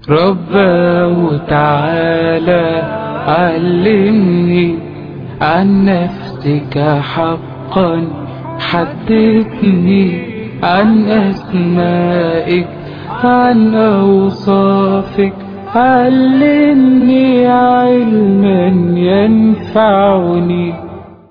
رباه تعالى علمني عن نفسك حقا حدثني عن أسمائك عن أوصافك علمني علما ينفعني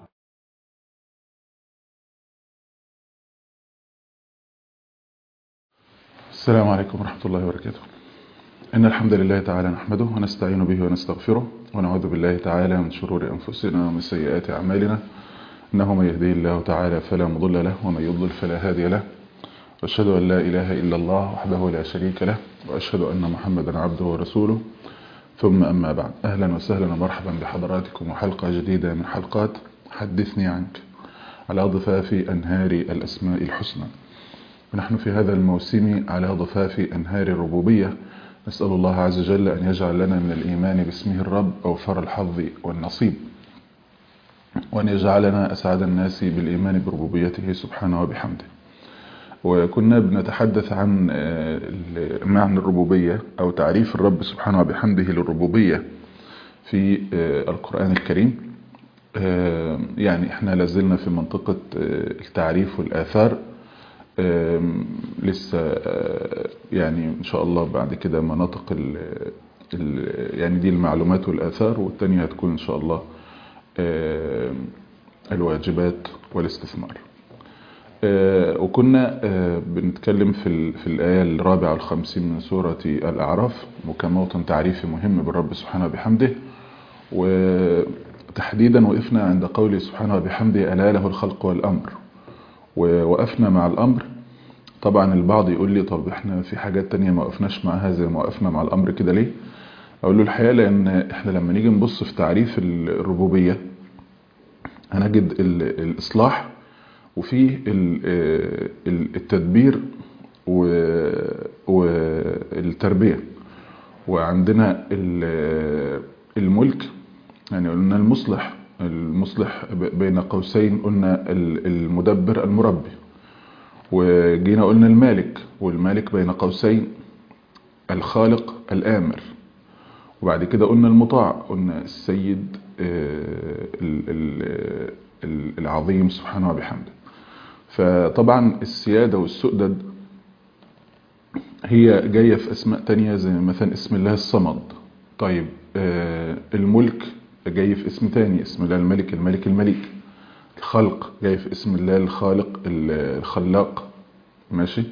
السلام عليكم ورحمة الله وبركاته إن الحمد لله تعالى نحمده ونستعين به ونستغفره ونعوذ بالله تعالى من شرور أنفسنا ومن سيئات أعمالنا إنه من يهديه الله تعالى فلا مضل له ومن يضلل فلا هادي له وأشهد أن لا إله إلا الله وحده لا شريك له وأشهد أن محمدا عبده ورسوله ثم أما بعد أهلا وسهلا ومرحبا بحضراتكم وحلقة جديدة من حلقات حدثني عنك على ضفاف أنهار الأسماء الحسنى ونحن في هذا الموسم على ضفاف أنهار الربوبية نسأل الله عز وجل أن يجعل لنا من الإيمان باسمه الرب أوفر الحظ والنصيب وأن يجعلنا أسعد الناس بالإيمان بربوبيته سبحانه وبحمده وكنا بنتحدث عن معنى الربوبية أو تعريف الرب سبحانه وبحمده للربوبية في القرآن الكريم يعني احنا لازلنا في منطقة التعريف والآثار لسه يعني ان شاء الله بعد كده مناطق ال ال يعني دي المعلومات والآثار والتانية هتكون ان شاء الله الواجبات والاستثمار وكنا بنتكلم في في الآية الرابعة والخمسين من سورة الأعراف وكان موطن تعريفي مهم بالرب سبحانه وبحمده وتحديدا وقفنا عند قوله سبحانه وبحمده ألا له الخلق والأمر ووقفنا مع الأمر طبعا البعض يقول لي طب احنا في حاجات تانية ما وقفناش معاها زي ما وقفنا مع الأمر كده ليه أقول له الحقيقة لأن احنا لما نيجي نبص في تعريف الربوبية هنجد الإصلاح وفيه التدبير والتربية وعندنا الملك يعني قلنا المصلح المصلح بين قوسين قلنا المدبر المربي وجينا قلنا المالك والمالك بين قوسين الخالق الآمر وبعد كده قلنا المطاع قلنا السيد العظيم سبحانه وبحمده فطبعا السيادة والسؤدد هي جاية في أسماء تانية زي مثلا اسم الله الصمد طيب الملك جاي في اسم تاني اسم الله الملك الملك الملك الخلق جاي في اسم الله الخالق الخلاق ماشي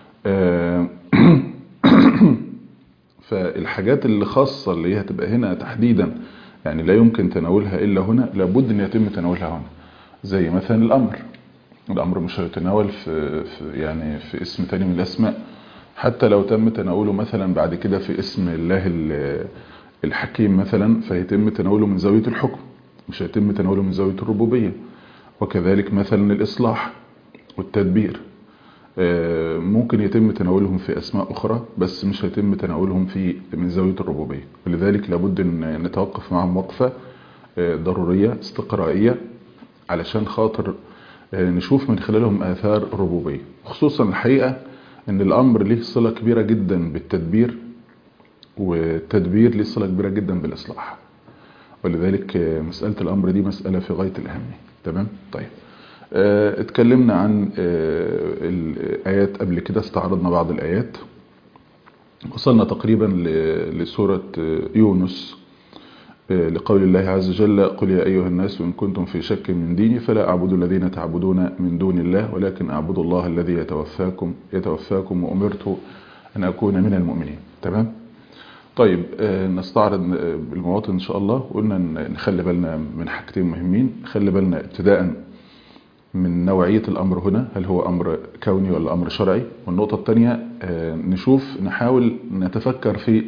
فالحاجات اللي خاصة اللي هي هتبقى هنا تحديدا يعني لا يمكن تناولها إلا هنا لابد أن يتم تناولها هنا زي مثلا الأمر الأمر مش هيتناول في, في يعني في اسم تاني من الأسماء حتى لو تم تناوله مثلا بعد كده في اسم الله الحكيم مثلا فيتم تناوله من زاوية الحكم مش هيتم تناوله من زاوية الربوبية وكذلك مثلا الإصلاح والتدبير ممكن يتم تناولهم في أسماء أخرى بس مش هيتم تناولهم في من زاوية الربوبية ولذلك لابد أن نتوقف معهم وقفة ضرورية استقرائية علشان خاطر نشوف من خلالهم آثار الربوبية خصوصا الحقيقة أن الأمر له صلة كبيرة جدا بالتدبير والتدبير ليه صلة كبيرة جدا بالإصلاح ولذلك مسألة الأمر دي مسألة في غاية الأهمية تمام طيب اه اتكلمنا عن اه الآيات قبل كده استعرضنا بعض الآيات وصلنا تقريبا لسورة يونس اه لقول الله عز وجل قل يا أيها الناس إن كنتم في شك من ديني فلا أعبد الذين تعبدون من دون الله ولكن أعبد الله الذي يتوفاكم يتوفاكم وأمرت أن أكون من المؤمنين تمام طيب نستعرض المواطن إن شاء الله قلنا نخلي بالنا من حاجتين مهمين نخلي بالنا ابتداء من نوعية الأمر هنا هل هو أمر كوني ولا أمر شرعي والنقطة الثانية نشوف نحاول نتفكر في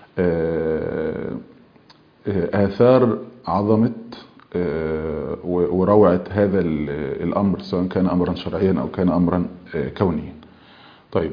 آثار عظمة وروعة هذا الأمر سواء كان أمرا شرعيا أو كان أمرا كونيا طيب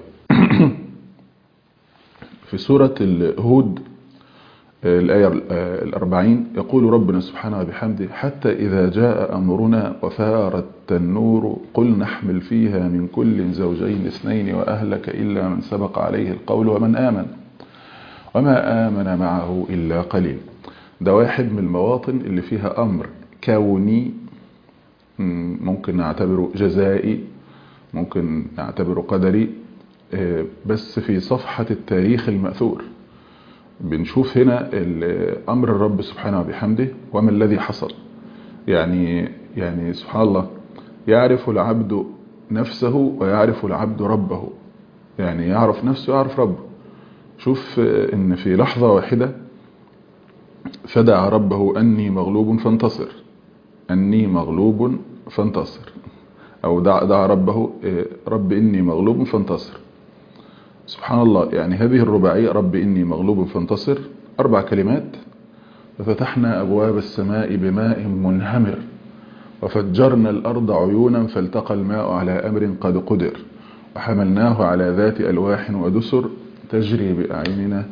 في سورة هود الآية الأربعين يقول ربنا سبحانه وبحمده حتى إذا جاء أمرنا وفارت النور قل نحمل فيها من كل زوجين اثنين وأهلك إلا من سبق عليه القول ومن آمن وما آمن معه إلا قليل ده واحد من المواطن اللي فيها أمر كوني ممكن نعتبره جزائي ممكن نعتبره قدري بس في صفحة التاريخ المأثور بنشوف هنا أمر الرب سبحانه وبحمده وما الذي حصل يعني يعني سبحان الله يعرف العبد نفسه ويعرف العبد ربه يعني يعرف نفسه ويعرف ربه شوف ان في لحظة واحدة فدعا ربه أني مغلوب فانتصر أني مغلوب فانتصر أو دعا, دعا ربه رب إني مغلوب فانتصر سبحان الله يعني هذه الرباعية رب إني مغلوب فانتصر أربع كلمات ففتحنا أبواب السماء بماء منهمر وفجرنا الأرض عيونا فالتقى الماء على أمر قد قدر وحملناه على ذات ألواح ودسر تجري بأعيننا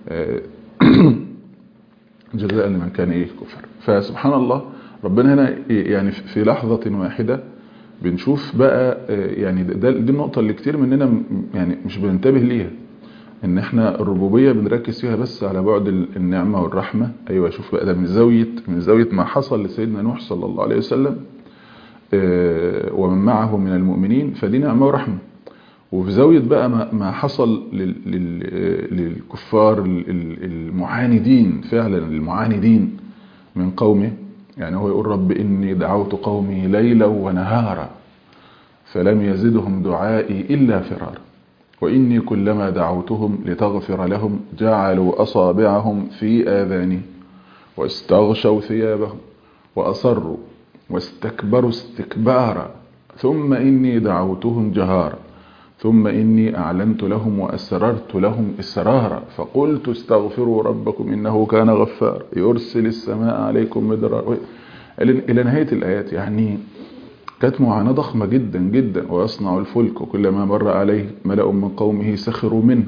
جزاء لمن كان إيه كفر فسبحان الله ربنا هنا يعني في لحظة واحدة بنشوف بقى يعني ده دي النقطة اللي كتير مننا يعني مش بننتبه ليها ان احنا الربوبية بنركز فيها بس على بعد النعمة والرحمة ايوه شوف بقى ده من زاوية من زاوية ما حصل لسيدنا نوح صلى الله عليه وسلم ومن معه من المؤمنين فدي نعمة ورحمة وفي زاوية بقى ما حصل للكفار المعاندين فعلا المعاندين من قومه يعني هو يقول رب إني دعوت قومي ليلا ونهارا فلم يزدهم دعائي إلا فرارا وإني كلما دعوتهم لتغفر لهم جعلوا أصابعهم في آذانهم واستغشوا ثيابهم وأصروا واستكبروا استكبارا ثم إني دعوتهم جهارا ثم إني أعلنت لهم وأسررت لهم إسرارا فقلت استغفروا ربكم إنه كان غفار يرسل السماء عليكم مدرارا إلى نهاية الآيات يعني كانت معاناة ضخمة جدا جدا ويصنع الفلك وكلما مر عليه ملأ من قومه سخروا منه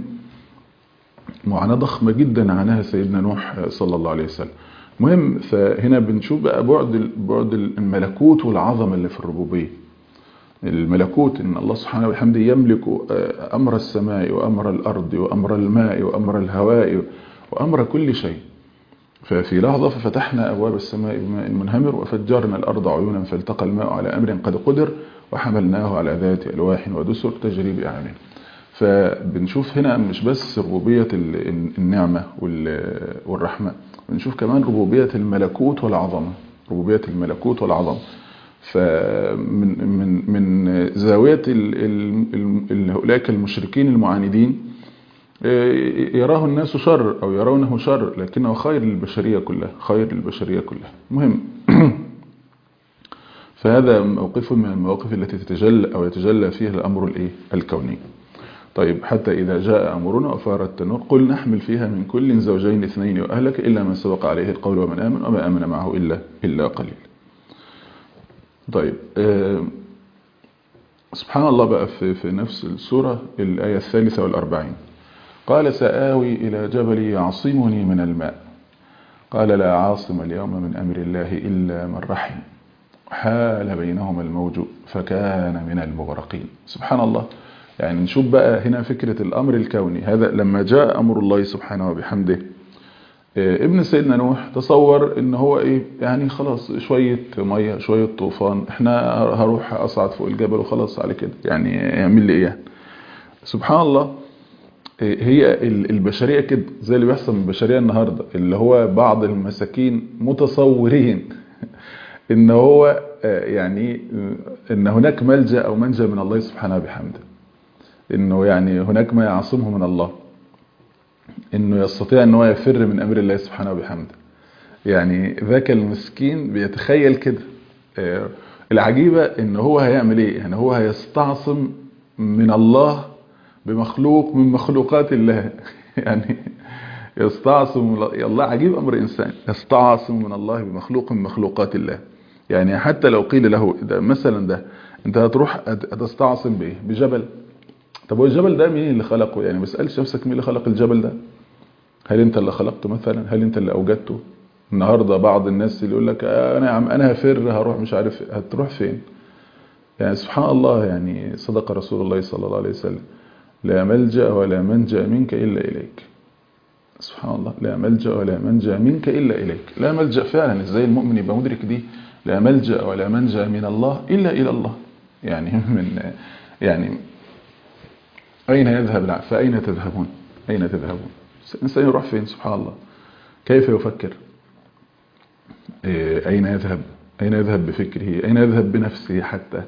معاناة ضخمة جدا عنها سيدنا نوح صلى الله عليه وسلم مهم فهنا بنشوف بقى بعد بعد الملكوت والعظمة اللي في الربوبية الملكوت ان الله سبحانه وبحمده يملك امر السماء وامر الارض وامر الماء وامر الهواء وامر كل شيء ففي لحظة ففتحنا أبواب السماء بماء منهمر وفجرنا الأرض عيونا فالتقى الماء على أمر قد قدر وحملناه على ذات ألواح ودسر تجري بأعيننا فبنشوف هنا مش بس ربوبية النعمة والرحمة بنشوف كمان ربوبية الملكوت والعظمة ربوبية الملكوت والعظمة فمن من من زاوية هؤلاء المشركين المعاندين يراه الناس شر أو يرونه شر لكنه خير للبشرية كلها خير للبشرية كلها مهم فهذا موقف من المواقف التي تتجلى أو يتجلى فيها الأمر الإيه الكوني طيب حتى إذا جاء أمرنا وفار التنور قل نحمل فيها من كل زوجين اثنين وأهلك إلا من سبق عليه القول ومن آمن وما آمن معه إلا, إلا قليل طيب آه سبحان الله بقى في, في نفس السورة الآية الثالثة والأربعين قال سآوي إلى جبل يعصمني من الماء قال لا عاصم اليوم من أمر الله إلا من رحم حال بينهما الموج فكان من المغرقين سبحان الله يعني نشوف بقى هنا فكرة الأمر الكوني هذا لما جاء أمر الله سبحانه وبحمده ابن سيدنا نوح تصور ان هو ايه يعني خلاص شوية مية شوية طوفان احنا هروح اصعد فوق الجبل وخلاص على كده يعني يعمل لي ايه يعني سبحان الله هي البشرية كده زي اللي بيحصل من البشرية النهاردة اللي هو بعض المساكين متصورين ان هو يعني ان هناك ملجأ او منجا من الله سبحانه وبحمده انه يعني هناك ما يعصمه من الله انه يستطيع ان هو يفر من امر الله سبحانه وبحمده يعني ذاك المسكين بيتخيل كده العجيبة ان هو هيعمل ايه يعني هو هيستعصم من الله بمخلوق من مخلوقات الله يعني يستعصم الله عجيب امر انسان يستعصم من الله بمخلوق من مخلوقات الله يعني حتى لو قيل له ده مثلا ده انت هتروح هتستعصم بايه بجبل طب هو الجبل ده مين اللي خلقه يعني ما اسالش نفسك مين اللي خلق الجبل ده هل انت اللي خلقته مثلا هل انت اللي اوجدته النهارده بعض الناس اللي يقول لك انا يا عم انا هفر هروح مش عارف هتروح فين يعني سبحان الله يعني صدق رسول الله صلى الله عليه وسلم لا ملجا ولا منجا منك الا اليك سبحان الله لا ملجأ ولا منجا منك إلا إليك لا ملجأ فعلا ازاي المؤمن يبقى مدرك دي لا ملجأ ولا منجا من الله إلا إلى الله يعني من يعني أين يذهب العقل فأين تذهبون أين تذهبون الإنسان يروح فين سبحان الله كيف يفكر أين يذهب أين يذهب بفكره أين يذهب بنفسه حتى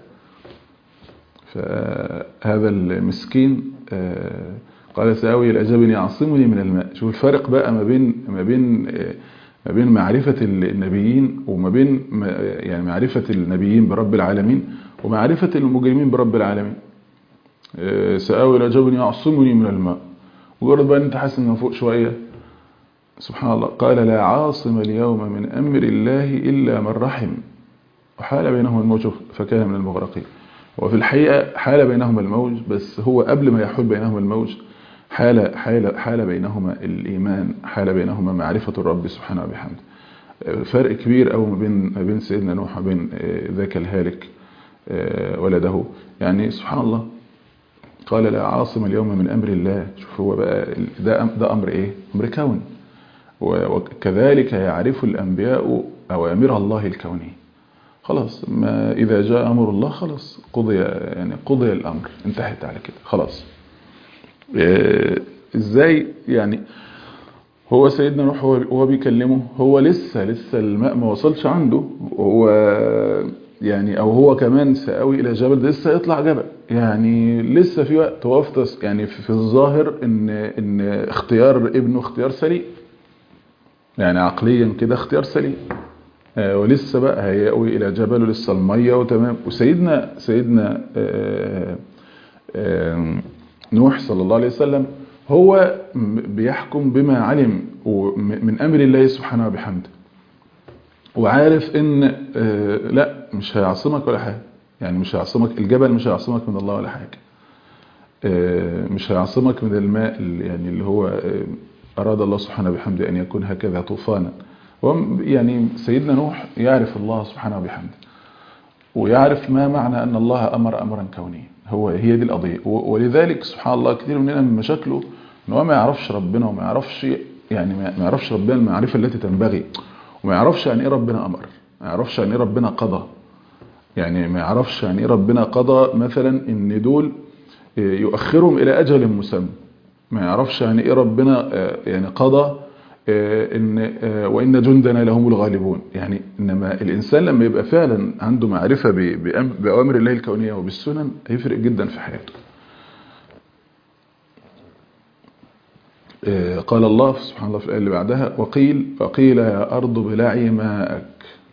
فهذا المسكين قال سآوي إلى جبل يعصمني من الماء شوف الفرق بقى ما بين ما بين ما بين معرفة النبيين وما بين يعني معرفة النبيين برب العالمين ومعرفة المجرمين برب العالمين سآوي إلى جبل يعصمني من الماء مجرد بقى انت حاسس انه فوق شوية سبحان الله قال لا عاصم اليوم من أمر الله إلا من رحم وحال بينهما الموج فكان من المغرقين وفي الحقيقة حال بينهما الموج بس هو قبل ما يحول بينهما الموج حال, حال, حال بينهما الإيمان حال بينهما معرفة الرب سبحانه وبحمده فرق كبير قوي ما بين ما بين سيدنا نوح وبين ذاك الهالك ولده يعني سبحان الله قال لا عاصم اليوم من أمر الله شوف هو بقى ده, ده أمر إيه أمر كون وكذلك يعرف الأنبياء أوامر الله الكونية خلاص ما إذا جاء أمر الله خلاص قضي يعني قضي الأمر انتهت على كده خلاص إزاي يعني هو سيدنا نوح وهو بيكلمه هو لسه لسه الماء ما وصلش عنده هو يعني او هو كمان سآوي الى جبل ده لسه يطلع جبل يعني لسه في وقت وافتص يعني في الظاهر ان ان اختيار ابنه اختيار سليم يعني عقليا كده اختيار سليم آه ولسه بقى هيأوي الى جبل ولسه الميه وتمام وسيدنا سيدنا آآ آآ نوح صلى الله عليه وسلم هو بيحكم بما علم من امر الله سبحانه وبحمده وعارف ان آه لا مش هيعصمك ولا حاجه يعني مش هيعصمك الجبل مش هيعصمك من الله ولا حاجه آه مش هيعصمك من الماء اللي يعني اللي هو آه اراد الله سبحانه وبحمده ان يكون هكذا طوفانا يعني سيدنا نوح يعرف الله سبحانه وبحمده ويعرف ما معنى ان الله امر امرا كونيا هو هي دي القضيه ولذلك سبحان الله كثير مننا من مشاكله ان هو ما يعرفش ربنا وما يعرفش يعني ما يعرفش ربنا المعرفه التي تنبغي وما يعرفش يعني ايه ربنا امر ما يعرفش يعني ايه ربنا قضى يعني ما يعرفش يعني ايه ربنا قضى مثلا ان دول يؤخرهم الى اجل مسمى ما يعرفش يعني ايه ربنا يعني قضى ان وان جندنا لهم الغالبون يعني انما الانسان لما يبقى فعلا عنده معرفه باوامر الله الكونيه وبالسنن هيفرق جدا في حياته قال الله سبحان الله في الآية اللي بعدها وقيل وقيل يا أرض بلعي ماءك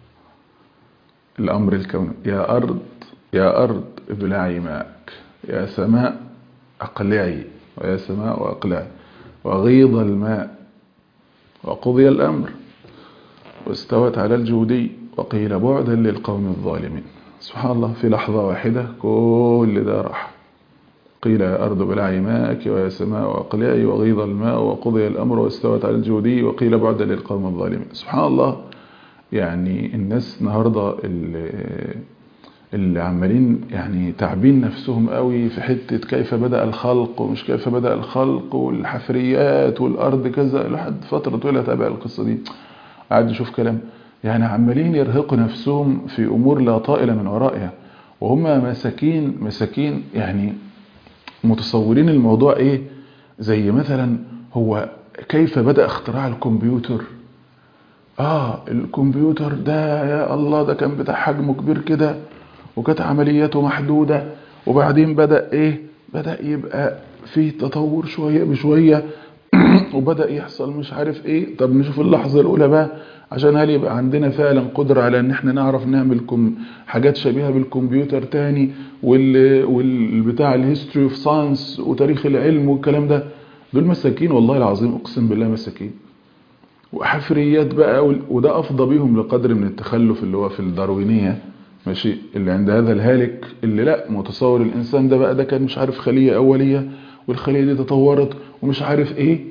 الأمر الكوني يا أرض يا أرض بلعي ماءك يا سماء أقلعي ويا سماء وأقلعي وغيض الماء وقضي الأمر واستوت على الجودي وقيل بعدا للقوم الظالمين سبحان الله في لحظة واحدة كل ده راح قيل يا أرض بلعي ماءك ويا سماء وأقلعي وغيض الماء وقضي الأمر واستوت على الجودي وقيل بعدا للقوم الظالمين سبحان الله يعني الناس النهاردة اللي, اللي عمالين يعني تعبين نفسهم قوي في حتة كيف بدأ الخلق ومش كيف بدأ الخلق والحفريات والأرض كذا لحد فترة طويلة تابع القصة دي قاعد يشوف كلام يعني عمالين يرهقوا نفسهم في أمور لا طائلة من ورائها وهم مساكين مساكين يعني متصورين الموضوع ايه زي مثلا هو كيف بدأ اختراع الكمبيوتر اه الكمبيوتر ده يا الله ده كان بتاع حجمه كبير كده وكانت عملياته محدودة وبعدين بدأ ايه بدأ يبقى فيه تطور شوية بشوية وبدأ يحصل مش عارف ايه طب نشوف اللحظة الاولى بقى عشان هل يبقى عندنا فعلا قدرة على ان احنا نعرف نعمل كم حاجات شبيهة بالكمبيوتر تاني وال والبتاع الهيستوري اوف ساينس وتاريخ العلم والكلام ده دول مساكين والله العظيم اقسم بالله مساكين وحفريات بقى وده افضى بيهم لقدر من التخلف اللي هو في الداروينية ماشي اللي عند هذا الهالك اللي لا متصور الانسان ده بقى ده كان مش عارف خلية اولية والخلية دي تطورت ومش عارف ايه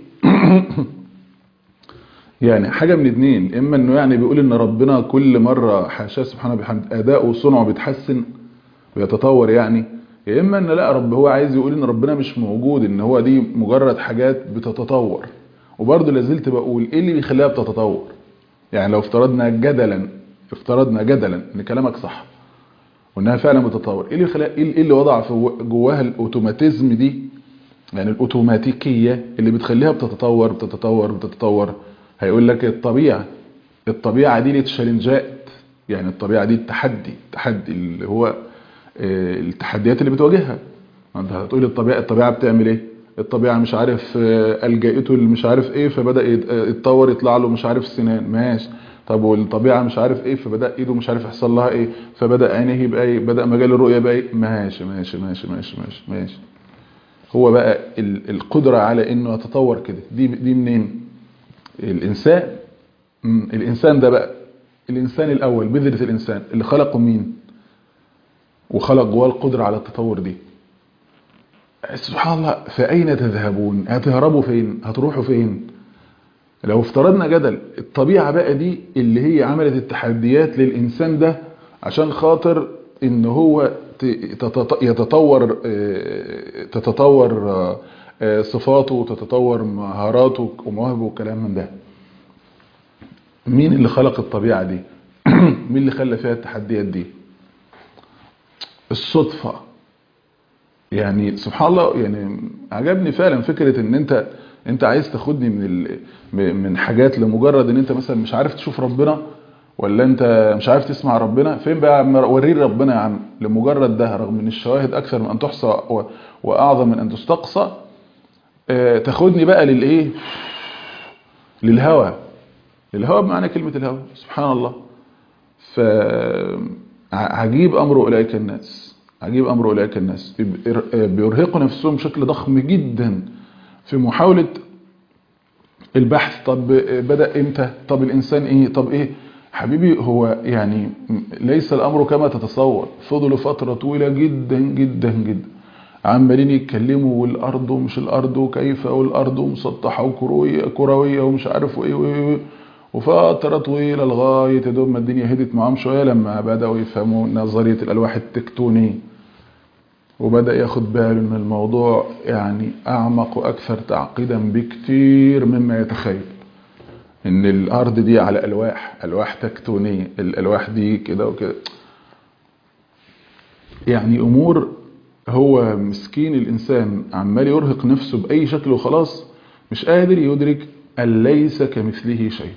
يعني حاجة من اتنين اما انه يعني بيقول ان ربنا كل مرة حاشاه سبحانه بحمد اداؤه وصنعه بيتحسن ويتطور يعني يا اما ان لا رب هو عايز يقول ان ربنا مش موجود ان هو دي مجرد حاجات بتتطور وبرضه لازلت بقول ايه اللي بيخليها بتتطور يعني لو افترضنا جدلا افترضنا جدلا ان كلامك صح وانها فعلا بتتطور ايه اللي خلق ايه اللي وضع في جواها الاوتوماتيزم دي يعني الاوتوماتيكيه اللي بتخليها بتتطور بتتطور بتتطور هيقول لك الطبيعه الطبيعه دي للتشالنجات يعني الطبيعه دي التحدي التحدي اللي هو التحديات اللي بتواجهها انت هتقول الطبيعه الطبيعه بتعمل ايه الطبيعه مش عارف الجأته اللي مش عارف ايه فبدا يتطور يطلع له مش عارف سنان ماشي طب والطبيعه مش عارف ايه فبدا ايده مش عارف يحصل لها ايه فبدا عينيه يبقى ايه بدا مجال الرؤيه يبقى ايه ماشي ماشي ماشي ماشي ماشي ماشي هو بقى القدره على انه يتطور كده دي دي منين الانسان الانسان ده بقى الانسان الاول بذره الانسان اللي خلقه مين وخلق جواه القدره على التطور دي سبحان الله فاين تذهبون هتهربوا فين هتروحوا فين لو افترضنا جدل الطبيعة بقى دي اللي هي عملت التحديات للإنسان ده عشان خاطر ان هو يتطور تتطور صفاته وتتطور مهاراته ومواهبه والكلام من ده مين اللي خلق الطبيعة دي مين اللي خلى فيها التحديات دي الصدفة يعني سبحان الله يعني عجبني فعلا فكرة ان انت انت عايز تاخدني من من حاجات لمجرد ان انت مثلا مش عارف تشوف ربنا ولا انت مش عارف تسمع ربنا فين بقى وريني ربنا يا عم لمجرد ده رغم ان الشواهد اكثر من ان تحصى واعظم من ان تستقصى اه تاخدني بقى للايه للهوى للهوى بمعنى كلمة الهوى سبحان الله فعجيب امر اولئك الناس عجيب امر اولئك الناس بيرهقوا نفسهم بشكل ضخم جدا في محاولة البحث طب بدأ امتى طب الانسان ايه طب ايه حبيبي هو يعني ليس الامر كما تتصور فضلوا فترة طويلة جدا جدا جدا عمالين يتكلموا والارض ومش الارض وكيف والارض مسطحة وكروية كروية ومش عارف ايه وايه وفترة طويلة لغاية دوب ما الدنيا هدت معاهم شوية لما بدأوا يفهموا نظرية الالواح التكتونية وبدأ ياخد باله ان الموضوع يعني اعمق واكثر تعقيدا بكتير مما يتخيل ان الارض دي على الواح الواح تكتونية الالواح دي كده وكده يعني امور هو مسكين الانسان عمال يرهق نفسه باي شكل وخلاص مش قادر يدرك ان ليس كمثله شيء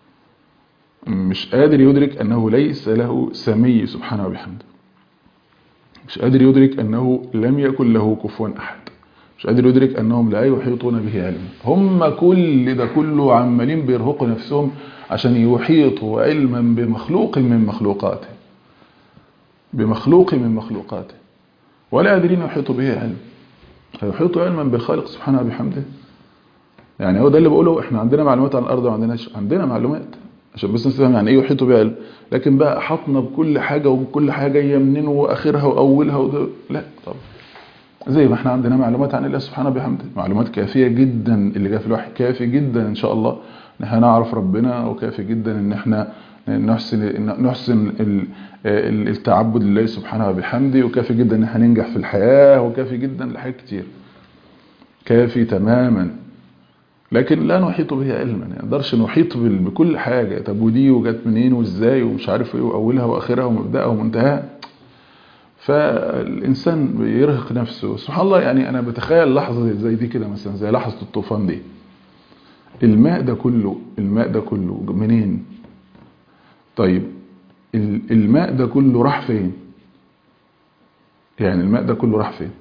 مش قادر يدرك انه ليس له سمي سبحانه وبحمده مش قادر يدرك أنه لم يكن له كفوا أحد مش قادر يدرك أنهم لا يحيطون به علما هم كل ده كله عمالين بيرهقوا نفسهم عشان يحيطوا علما بمخلوق من مخلوقاته بمخلوق من مخلوقاته ولا قادرين يحيطوا به علم هيحيطوا علما بالخالق سبحانه وبحمده يعني هو ده اللي بقوله احنا عندنا معلومات عن الارض وما عندناش عندنا معلومات عشان بس نفهم يعني ايه يحيطوا بها علم لكن بقى احطنا بكل حاجة وكل حاجة جايه منين واخرها واولها وده لا طب زي ما احنا عندنا معلومات عن الله سبحانه وبحمده معلومات كافية جدا اللي جاء في الوحي كافي جدا ان شاء الله ان احنا نعرف ربنا وكافي جدا ان احنا نحسن نحسن التعبد لله سبحانه وبحمده وكافي جدا ان احنا ننجح في الحياة وكافي جدا لحاجات كتير كافي تماما لكن لا نحيط به علما ما نقدرش نحيط بكل حاجة طب ودي وجت منين وازاي ومش عارف ايه واولها واخرها ومبدأها ومنتهاها فالإنسان بيرهق نفسه سبحان الله يعني أنا بتخيل لحظة زي دي كده مثلا زي لحظة الطوفان دي الماء ده كله الماء ده كله منين طيب الماء ده كله راح فين يعني الماء ده كله راح فين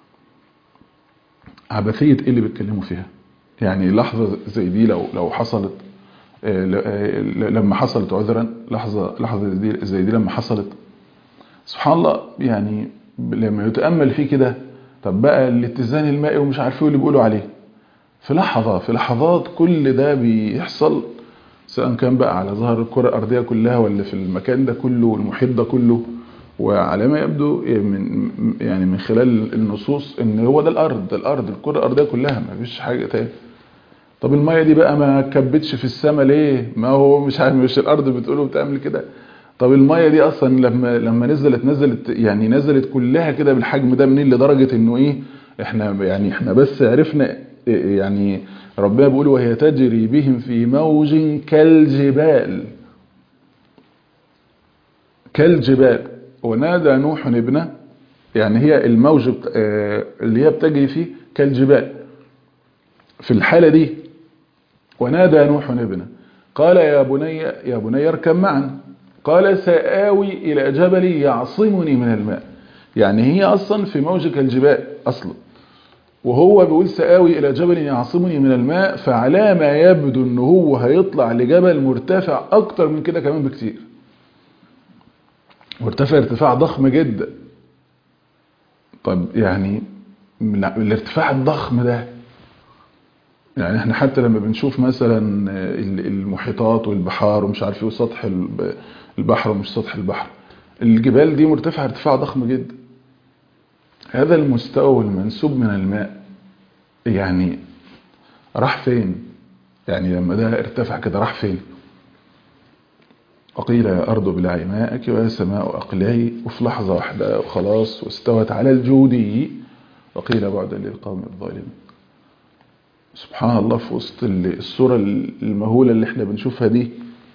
عبثية ايه اللي بيتكلموا فيها يعني لحظة زي دي لو لو حصلت لما حصلت عذرا لحظة لحظة زي دي, زي دي لما حصلت سبحان الله يعني لما يتأمل فيه كده طب بقى الاتزان المائي ومش عارف ايه اللي بيقولوا عليه في لحظة في لحظات كل ده بيحصل سواء كان بقى على ظهر الكرة الأرضية كلها ولا في المكان ده كله والمحيط ده كله وعلى ما يبدو من يعني من خلال النصوص ان هو ده الارض ده الارض الكره الارضيه كلها ما فيش حاجه تاني طب الميه دي بقى ما كبتش في السماء ليه ما هو مش عارف مش الارض بتقوله بتعمل كده طب الميه دي اصلا لما لما نزلت نزلت يعني نزلت كلها كده بالحجم ده منين لدرجه انه ايه احنا يعني احنا بس عرفنا يعني ربنا بيقول وهي تجري بهم في موج كالجبال كالجبال ونادى نوح ابنه يعني هي الموج اللي هي بتجري فيه كالجبال في الحالة دي ونادى نوح ابنه قال يا بني يا بني اركب معنا قال سآوي إلى جبل يعصمني من الماء يعني هي أصلا في موج كالجبال أصلا وهو بيقول سآوي إلى جبل يعصمني من الماء فعلى ما يبدو أنه هو هيطلع لجبل مرتفع أكتر من كده كمان بكتير مرتفع ارتفاع ضخم جدا طب يعني الارتفاع الضخم ده يعني احنا حتى لما بنشوف مثلا المحيطات والبحار ومش عارف ايه وسطح البحر ومش سطح البحر الجبال دي مرتفعة ارتفاع ضخم جدا هذا المستوى المنسوب من الماء يعني راح فين يعني لما ده ارتفع كده راح فين وقيل يا أرض بلعي ماءك ويا سماء أقلعي وفي لحظة واحدة وخلاص واستوت على الجودي وقيل بعدا للقوم الظالمين سبحان الله في وسط الصورة المهولة اللي احنا بنشوفها دي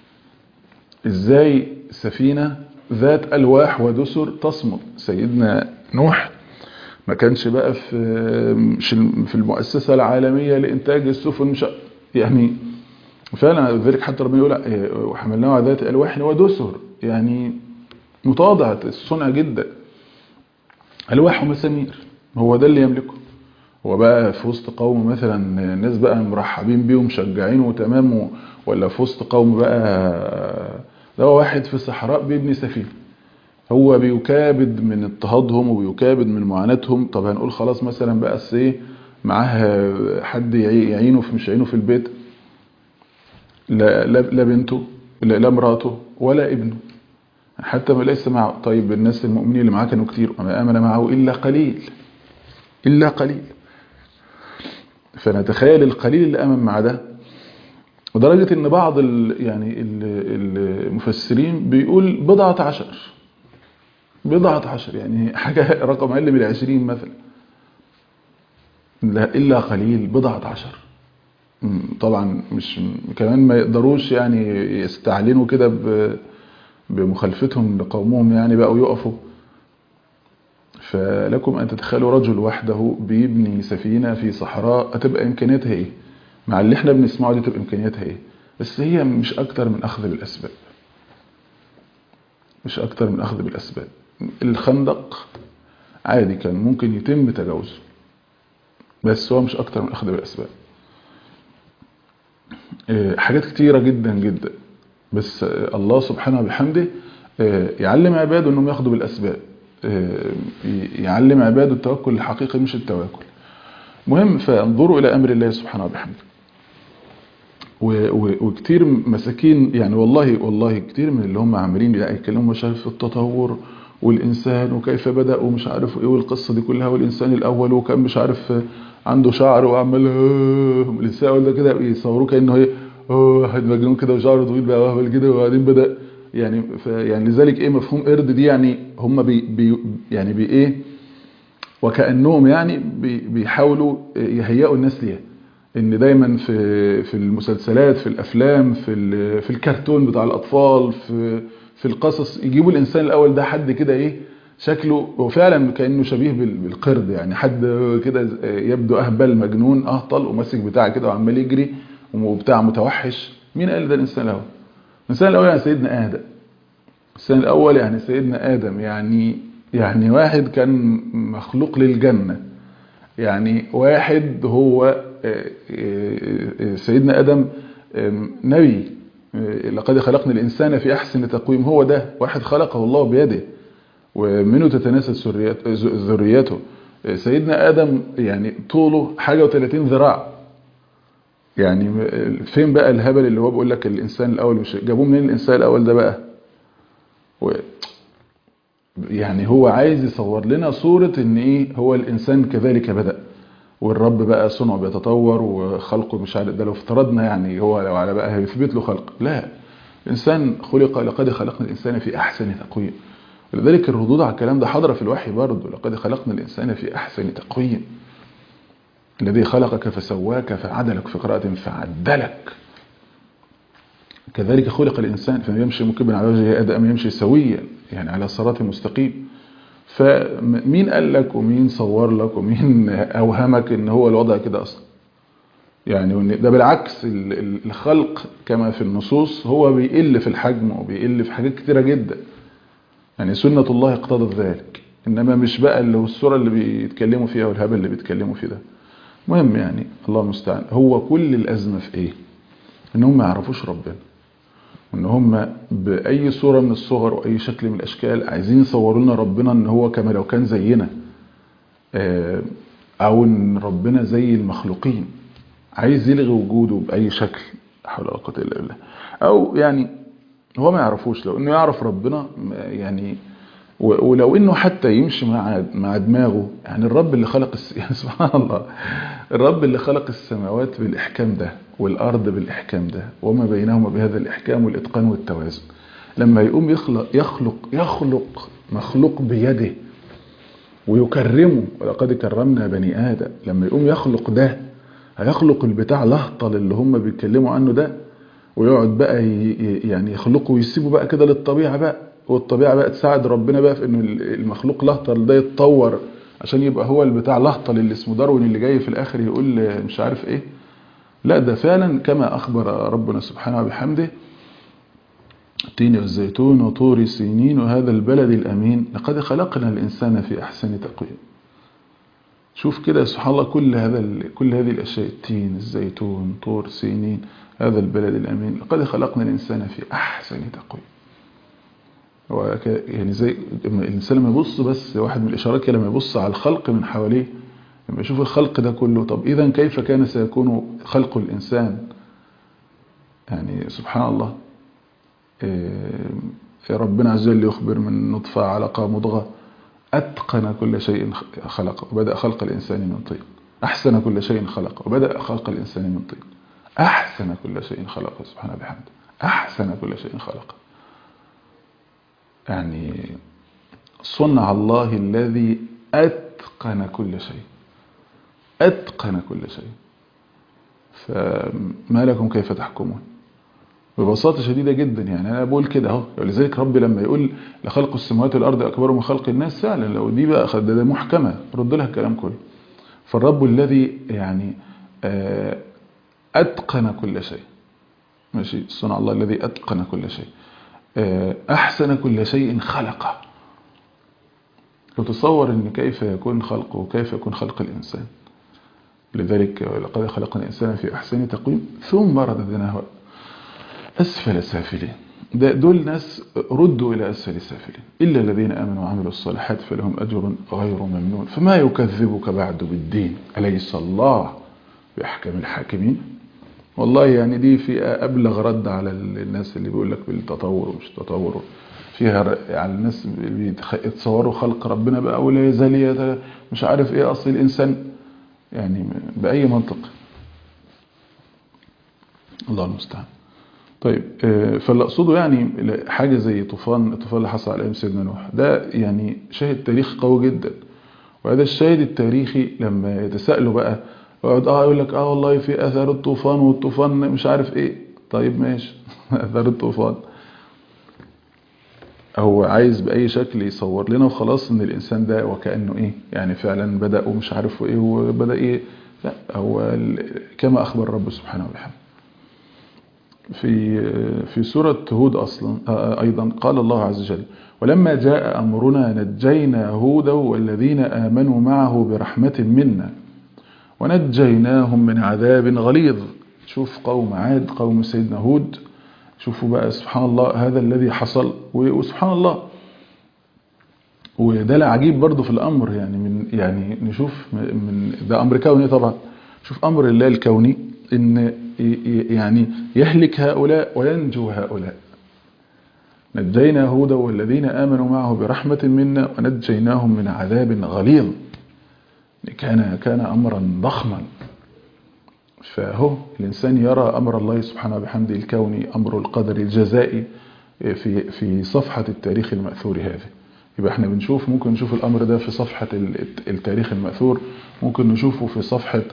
ازاي سفينة ذات ألواح ودسر تصمد سيدنا نوح ما كانش بقى في في المؤسسة العالمية لإنتاج السفن مش يعني فعلا ذلك حتى ربنا يقول وحملناه على ذات ألواح ودسر يعني متواضعة الصنع جدا ألواح ومسامير هو ده اللي يملكه هو بقى في وسط قوم مثلا الناس بقى مرحبين بيه ومشجعينه وتمام ولا في وسط قوم بقى ده واحد في الصحراء بيبني سفينه هو بيكابد من اضطهادهم وبيكابد من معاناتهم طب هنقول خلاص مثلا بقى ايه معاه حد يعينه في مش يعينه في البيت لا, لا, لا بنته لا, لا مراته ولا ابنه حتى ما ليس معه طيب الناس المؤمنين اللي معاه كانوا كتير وما آمن معه إلا قليل إلا قليل فنتخيل القليل اللي آمن مع ده ودرجة ان بعض ال يعني المفسرين بيقول بضعة عشر بضعة عشر يعني حاجة رقم أقل من العشرين مثلا لا إلا قليل بضعة عشر طبعا مش كمان ما يقدروش يعني يستعلنوا كده بمخالفتهم لقومهم يعني بقوا يقفوا فلكم أن تتخيلوا رجل وحده بيبني سفينة في صحراء هتبقى إمكانياتها إيه مع اللي احنا بنسمعه دي تبقى إمكانياتها إيه بس هي مش أكتر من أخذ بالأسباب مش أكتر من أخذ بالأسباب الخندق عادي كان ممكن يتم تجاوزه بس هو مش أكتر من أخذ بالأسباب حاجات كتيرة جدا جدا بس الله سبحانه وبحمده يعلم عباده أنهم ياخدوا بالأسباب يعلم عباده التوكل الحقيقي مش التواكل مهم فانظروا إلى أمر الله سبحانه وبحمده وكتير مساكين يعني والله والله كتير من اللي هم عاملين يتكلموا مش عارف في التطور والإنسان وكيف بدأ ومش عارف ايه والقصة دي كلها والإنسان الأول وكان مش عارف عنده شعر وعمال الإنسان الأول ده كده يصوروه كأنه ايه واحد مجنون كده وشعره طويل بقى وهبل كده وبعدين بدأ يعني يعني لذلك ايه مفهوم قرد دي يعني هم بي بي يعني بي ايه وكأنهم يعني بي بيحاولوا يهيئوا الناس ليها ان دايما في في المسلسلات في الافلام في في الكرتون بتاع الاطفال في في القصص يجيبوا الانسان الاول ده حد كده ايه شكله وفعلا كانه شبيه بالقرد يعني حد كده يبدو اهبل مجنون اهطل وماسك بتاع كده وعمال يجري وبتاع متوحش مين قال ده الانسان الاول الانسان الاول يعني سيدنا ادم الانسان الاول يعني سيدنا ادم يعني يعني واحد كان مخلوق للجنه يعني واحد هو سيدنا ادم نبي لقد خلقنا الانسان في احسن تقويم هو ده واحد خلقه الله بيده ومنه تتناسل ذريته سيدنا ادم يعني طوله حاجه و30 ذراع يعني فين بقى الهبل اللي هو بيقول لك الانسان الاول مش جابوه منين الانسان الاول ده بقى و يعني هو عايز يصور لنا صورة ان ايه هو الانسان كذلك بدأ والرب بقى صنعه بيتطور وخلقه مش عارف ده لو افترضنا يعني هو لو على بقى هيثبت له خلق لا الانسان خلق لقد خلقنا الانسان في احسن تقويم ولذلك الردود على الكلام ده حاضره في الوحي برضه لقد خلقنا الانسان في احسن تقويم الذي خلقك فسواك فعدلك في قراءة فعدلك كذلك خلق الإنسان فما يمشي مكبا على وجهه أدى أم يمشي سويا يعني على صراط مستقيم فمين قال لك ومين صور لك ومين أوهمك ان هو الوضع كده أصلا يعني ده بالعكس الخلق كما في النصوص هو بيقل في الحجم وبيقل في حاجات كتيرة جدا يعني سنة الله اقتضت ذلك إنما مش بقى اللي هو الصورة اللي بيتكلموا فيها والهبل اللي بيتكلموا فيه ده مهم يعني الله المستعان هو كل الأزمة في إيه إنهم ما يعرفوش ربنا وإن هم بأي صورة من الصور وأي شكل من الأشكال عايزين يصوروا لنا ربنا إن هو كما لو كان زينا أو إن ربنا زي المخلوقين عايز يلغي وجوده بأي شكل حول ولا قوة إلا بالله أو يعني هو ما يعرفوش لو إنه يعرف ربنا يعني ولو إنه حتى يمشي مع مع دماغه يعني الرب اللي خلق الس... يعني سبحان الله الرب اللي خلق السماوات بالإحكام ده والأرض بالإحكام ده وما بينهما بهذا الإحكام والإتقان والتوازن لما يقوم يخلق يخلق يخلق مخلوق بيده ويكرمه ولقد كرمنا بني آدم لما يقوم يخلق ده هيخلق البتاع لهطل اللي هم بيتكلموا عنه ده ويقعد بقى يعني يخلقه ويسيبه بقى كده للطبيعة بقى والطبيعة بقى تساعد ربنا بقى في انه المخلوق لهطل ده يتطور عشان يبقى هو البتاع لهطل اللي اسمه داروين اللي جاي في الاخر يقول مش عارف ايه لا ده فعلا كما اخبر ربنا سبحانه وبحمده التين والزيتون وطور سينين وهذا البلد الامين لقد خلقنا الانسان في احسن تقويم شوف كده سبحان الله كل هذا كل هذه الاشياء التين الزيتون طور سينين هذا البلد الامين لقد خلقنا الانسان في احسن تقويم يعني زي الانسان لما يبص بس واحد من الاشارات كده لما يبص على الخلق من حواليه لما يشوف الخلق ده كله طب اذا كيف كان سيكون خلق الانسان يعني سبحان الله ربنا عز وجل يخبر من نطفة علقة مضغة أتقن كل شيء خلقه وبدأ خلق الإنسان من طين أحسن كل شيء خلقه وبدأ خلق الإنسان من طين أحسن كل شيء خلقه سبحانه بحمده أحسن كل شيء خلقه يعني صنع الله الذي أتقن كل شيء أتقن كل شيء فما لكم كيف تحكمون ببساطة شديدة جدا يعني أنا بقول كده اهو ولذلك ربي لما يقول لخلق السماوات والأرض أكبر من خلق الناس فعلا لو دي بقى ده, ده محكمة رد لها الكلام كله فالرب الذي يعني أتقن كل شيء ماشي صنع الله الذي أتقن كل شيء أحسن كل شيء خلقه وتصور أن كيف يكون خلقه وكيف يكون خلق الإنسان لذلك لقد خلقنا الإنسان في أحسن تقويم ثم رددناه أسفل سافلين دول ناس ردوا إلى أسفل سافلين إلا الذين آمنوا وعملوا الصالحات فلهم أجر غير ممنون فما يكذبك بعد بالدين أليس الله بأحكم الحاكمين والله يعني دي في أبلغ رد على الناس اللي بيقول لك بالتطور ومش تطور فيها على الناس بيتصوروا خلق ربنا بقى ولا يزال مش عارف ايه أصل الإنسان يعني بأي منطق الله المستعان طيب فاللي اقصده يعني حاجة زي طوفان الطوفان اللي حصل على ايام سيدنا نوح ده يعني شاهد تاريخي قوي جدا وهذا الشاهد التاريخي لما يتساءلوا بقى يقعد اه يقول لك اه والله في اثار الطوفان والطوفان مش عارف ايه طيب ماشي اثار الطوفان هو عايز باي شكل يصور لنا وخلاص ان الانسان ده وكانه ايه يعني فعلا بدا ومش عارف ايه وبدا ايه لا هو كما اخبر رب سبحانه وبحمده في في سورة هود أصلا أيضا قال الله عز وجل ولما جاء أمرنا نجينا هودا والذين آمنوا معه برحمة منا ونجيناهم من عذاب غليظ شوف قوم عاد قوم سيدنا هود شوفوا بقى سبحان الله هذا الذي حصل وسبحان الله وده العجيب برضه في الأمر يعني من يعني نشوف من ده أمر كوني طبعا شوف أمر الله الكوني إن يعني يهلك هؤلاء وينجو هؤلاء نجينا هودا والذين آمنوا معه برحمة منا ونجيناهم من عذاب غليظ كان كان أمرا ضخما فهو الإنسان يرى أمر الله سبحانه وبحمده الكوني أمر القدر الجزائي في في صفحة التاريخ المأثور هذه يبقى احنا بنشوف ممكن نشوف الأمر ده في صفحة التاريخ المأثور ممكن نشوفه في صفحة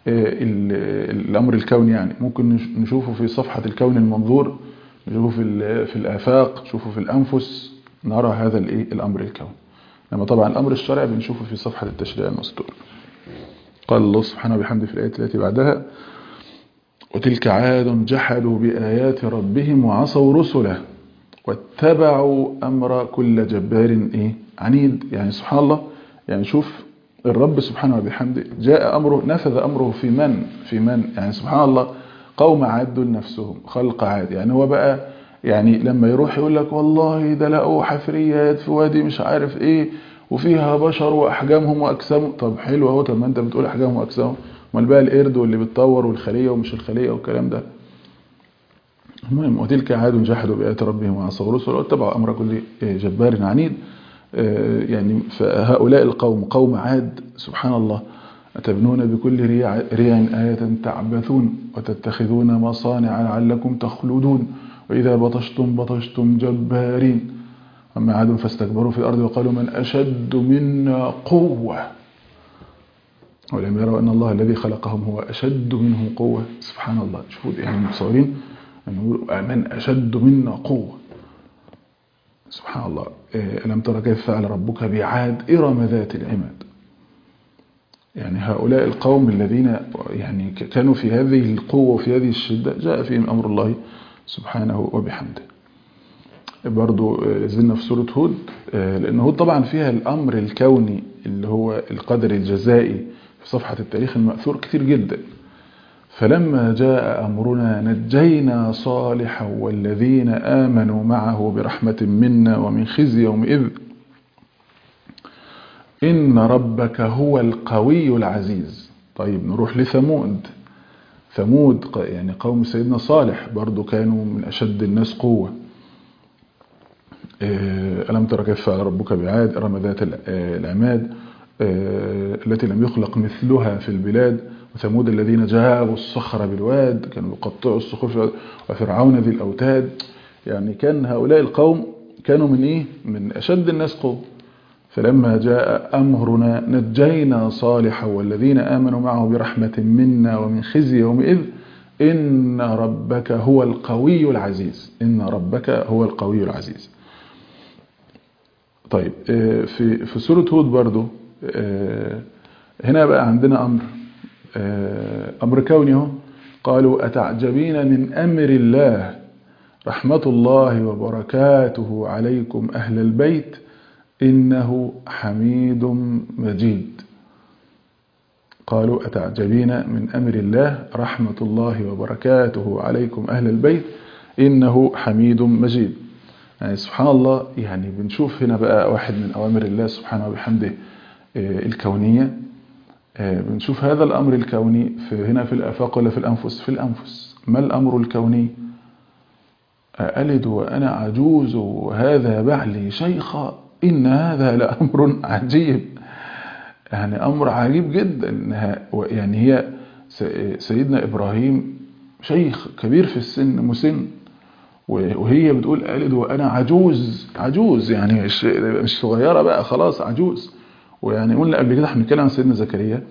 الأمر الكوني يعني ممكن نشوفه في صفحة الكون المنظور نشوفه في في الآفاق نشوفه في الأنفس نرى هذا الإيه الأمر الكوني لما طبعا الأمر الشرعي بنشوفه في صفحة التشريع المستور قال الله سبحانه وبحمده في الآية التي بعدها وتلك عاد جحدوا بآيات ربهم وعصوا رسله واتبعوا أمر كل جبار إيه عنيد يعني سبحان الله يعني شوف الرب سبحانه وبحمده جاء أمره نفذ أمره في من في من يعني سبحان الله قوم عدوا لنفسهم خلق عاد يعني هو بقى يعني لما يروح يقول لك والله ده لقوا حفريات في وادي مش عارف ايه وفيها بشر واحجامهم واجسامهم طب حلو اهو طب ما انت بتقول احجامهم واجسامهم امال بقى القرد واللي بتطور والخليه ومش الخليه والكلام ده المهم وتلك عاد جحدوا بآيات ربهم وعصوا رسله واتبعوا امر كل جبار عنيد يعني فهؤلاء القوم قوم عاد سبحان الله أتبنون بكل ريع, ريع آية تعبثون وتتخذون مصانع لعلكم تخلدون وإذا بطشتم بطشتم جبارين أما عاد فاستكبروا في الأرض وقالوا من أشد منا قوة ولم يروا أن الله الذي خلقهم هو أشد منهم قوة سبحان الله شوفوا يعني متصورين من أشد منا قوة سبحان الله ألم ترى كيف فعل ربك بعاد إرم ذات العماد يعني هؤلاء القوم الذين يعني كانوا في هذه القوة وفي هذه الشدة جاء فيهم أمر الله سبحانه وبحمده برضو زلنا في سورة هود لأن هود طبعا فيها الأمر الكوني اللي هو القدر الجزائي في صفحة التاريخ المأثور كتير جدا فلما جاء أمرنا نجينا صالحا والذين آمنوا معه برحمة منا ومن خزي يومئذ إن ربك هو القوي العزيز طيب نروح لثمود ثمود يعني قوم سيدنا صالح برضو كانوا من أشد الناس قوة ألم ترى كيف فعل ربك بعاد إرم ذات العماد التي لم يخلق مثلها في البلاد وثمود الذين جابوا الصخر بالواد كانوا يقطعوا الصخور وفرعون ذي الأوتاد يعني كان هؤلاء القوم كانوا من إيه؟ من أشد الناس قوة فلما جاء أمرنا نجينا صالحا والذين آمنوا معه برحمة منا ومن خزي يومئذ إن ربك هو القوي العزيز إن ربك هو القوي العزيز طيب في في سورة هود برضو هنا بقى عندنا أمر أمر كوني اهو قالوا أتعجبين من أمر الله رحمة الله وبركاته عليكم أهل البيت إنه حميد مجيد قالوا أتعجبين من أمر الله رحمة الله وبركاته عليكم أهل البيت إنه حميد مجيد يعني سبحان الله يعني بنشوف هنا بقى واحد من أوامر الله سبحانه وبحمده الكونية بنشوف هذا الأمر الكوني في هنا في الآفاق ولا في الأنفس في الأنفس ما الأمر الكوني ألد وأنا عجوز وهذا بعلي شيخا إن هذا لأمر عجيب يعني أمر عجيب جدا يعني هي سيدنا إبراهيم شيخ كبير في السن مسن وهي بتقول ألد وأنا عجوز عجوز يعني مش, مش صغيرة بقى خلاص عجوز ويعني قلنا قبل كده احنا بنتكلم عن سيدنا زكريا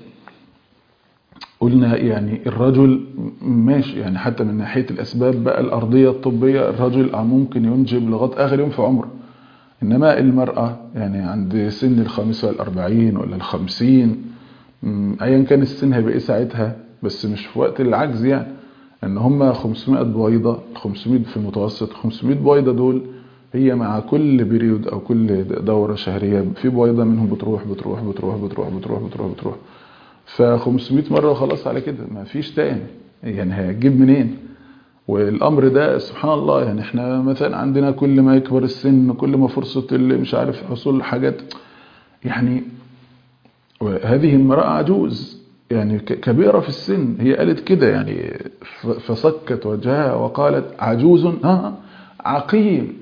قلنا يعني الرجل ماشي يعني حتى من ناحية الأسباب بقى الأرضية الطبية الرجل ممكن ينجب لغاية آخر يوم في عمره إنما المرأة يعني عند سن الخامسة والأربعين ولا الخمسين أيا كان السن هيبقى إيه ساعتها بس مش في وقت العجز يعني إن هم 500 بويضة 500 في المتوسط 500 بويضة دول هي مع كل بريود أو كل دورة شهرية في بويضة منهم بتروح بتروح بتروح بتروح بتروح بتروح بتروح ف 500 مرة وخلاص على كده ما فيش تاني يعني هيجيب منين والامر ده سبحان الله يعني احنا مثلا عندنا كل ما يكبر السن كل ما فرصة اللي مش عارف حصول حاجات يعني هذه المرأة عجوز يعني كبيرة في السن هي قالت كده يعني فصكت وجهها وقالت عجوز ها عقيم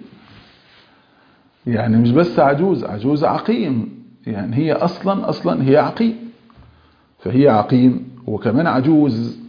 يعني مش بس عجوز عجوز عقيم يعني هي اصلا اصلا هي عقيم فهي عقيم وكمان عجوز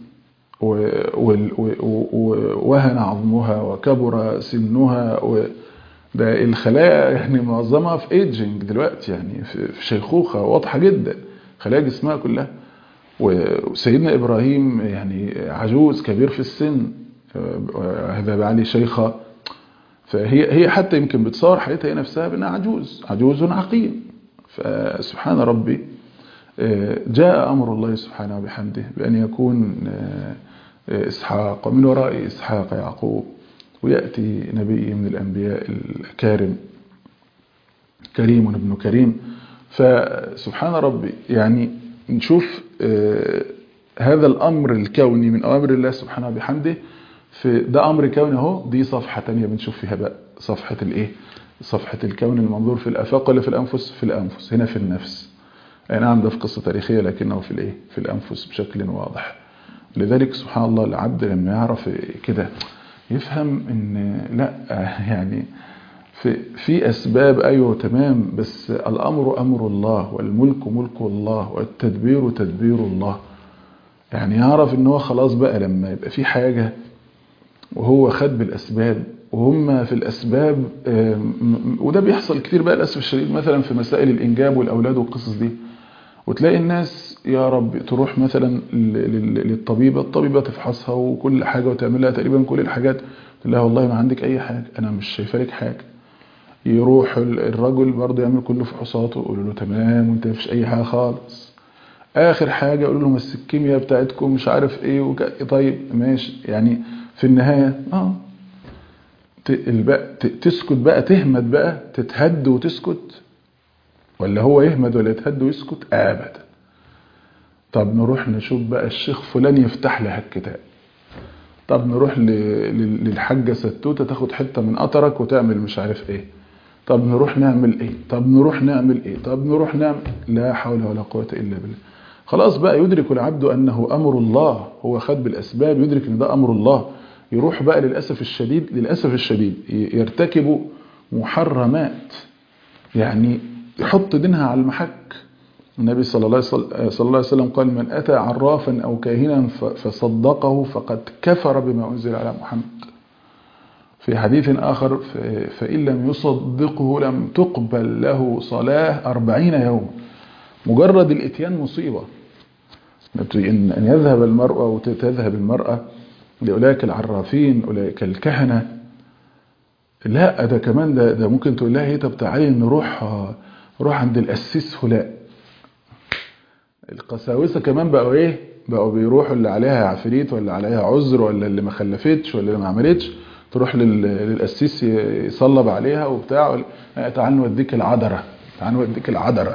ووهن عظمها وكبر سنها ده الخلايا يعني معظمها في ايجنج دلوقتي يعني في شيخوخة واضحة جدا خلايا جسمها كلها وسيدنا إبراهيم يعني عجوز كبير في السن هذا بعلي شيخة فهي هي حتى يمكن بتصور حياتها هي نفسها بأنها عجوز عجوز عقيم فسبحان ربي جاء أمر الله سبحانه وبحمده بأن يكون إسحاق ومن وراء إسحاق يعقوب ويأتي نبي من الأنبياء الكارم كريم ابن كريم فسبحان ربي يعني نشوف هذا الأمر الكوني من أوامر الله سبحانه وبحمده في ده أمر كوني اهو دي صفحة تانية بنشوف فيها بقى صفحة الإيه صفحة الكون المنظور في الآفاق ولا في الأنفس في الأنفس هنا في النفس أي نعم ده في قصة تاريخية لكنه في الإيه في الأنفس بشكل واضح لذلك سبحان الله العبد لما يعرف كده يفهم ان لا يعني في في اسباب ايوه تمام بس الامر امر الله والملك ملك الله والتدبير تدبير الله يعني يعرف ان هو خلاص بقى لما يبقى في حاجه وهو خد بالاسباب وهم في الاسباب وده بيحصل كتير بقى للاسف الشديد مثلا في مسائل الانجاب والاولاد والقصص دي وتلاقي الناس يا رب تروح مثلا للطبيبة الطبيبة تفحصها وكل حاجة وتعمل لها تقريبا كل الحاجات تقول لها والله ما عندك أي حاجة أنا مش شايفة لك حاجة يروح الرجل برضه يعمل كل فحوصاته يقولوا له تمام وانت مفيش أي حاجة خالص آخر حاجة يقولوا له بس الكيمياء بتاعتكم مش عارف إيه وك... طيب ماشي يعني في النهاية آه تسكت بقى تهمد بقى تتهد وتسكت ولا هو يهمد ولا يتهد ويسكت ابدا طب نروح نشوف بقى الشيخ فلان يفتح لها الكتاب طب نروح للحاجة ستوتة تاخد حتة من قطرك وتعمل مش عارف ايه طب نروح نعمل ايه طب نروح نعمل ايه طب نروح نعمل لا حول ولا قوة الا بالله خلاص بقى يدرك العبد انه امر الله هو خد بالاسباب يدرك ان ده امر الله يروح بقى للأسف الشديد للأسف الشديد يرتكب محرمات يعني يحط دينها على المحك النبي صلى الله عليه وسلم قال من أتى عرافا أو كاهنا فصدقه فقد كفر بما أنزل على محمد في حديث آخر فإن لم يصدقه لم تقبل له صلاة أربعين يوم مجرد الاتيان مصيبة أن يذهب المرأة وتذهب المرأة لأولئك العرافين أولئك الكهنة لا ده كمان ده, ده ممكن تقول لها ايه طب تعالي نروح نروح عند القسيس فلان القساوسه كمان بقوا ايه بقوا بيروحوا اللي عليها عفريت ولا عليها عذر ولا اللي ما خلفتش ولا اللي ما عملتش تروح للقسيس يصلب عليها وبتاع تعال نوديك العذره تعال نوديك العذره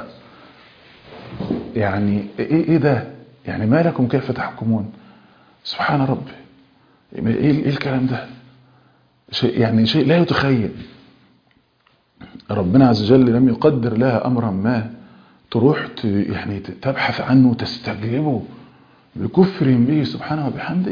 يعني ايه ايه ده يعني ما لكم كيف تحكمون سبحان ربي ايه ايه الكلام ده شيء يعني شيء لا يتخيل ربنا عز وجل لم يقدر لها امرا ما تروح يعني تبحث عنه وتستجلبه بكفر به سبحانه وبحمده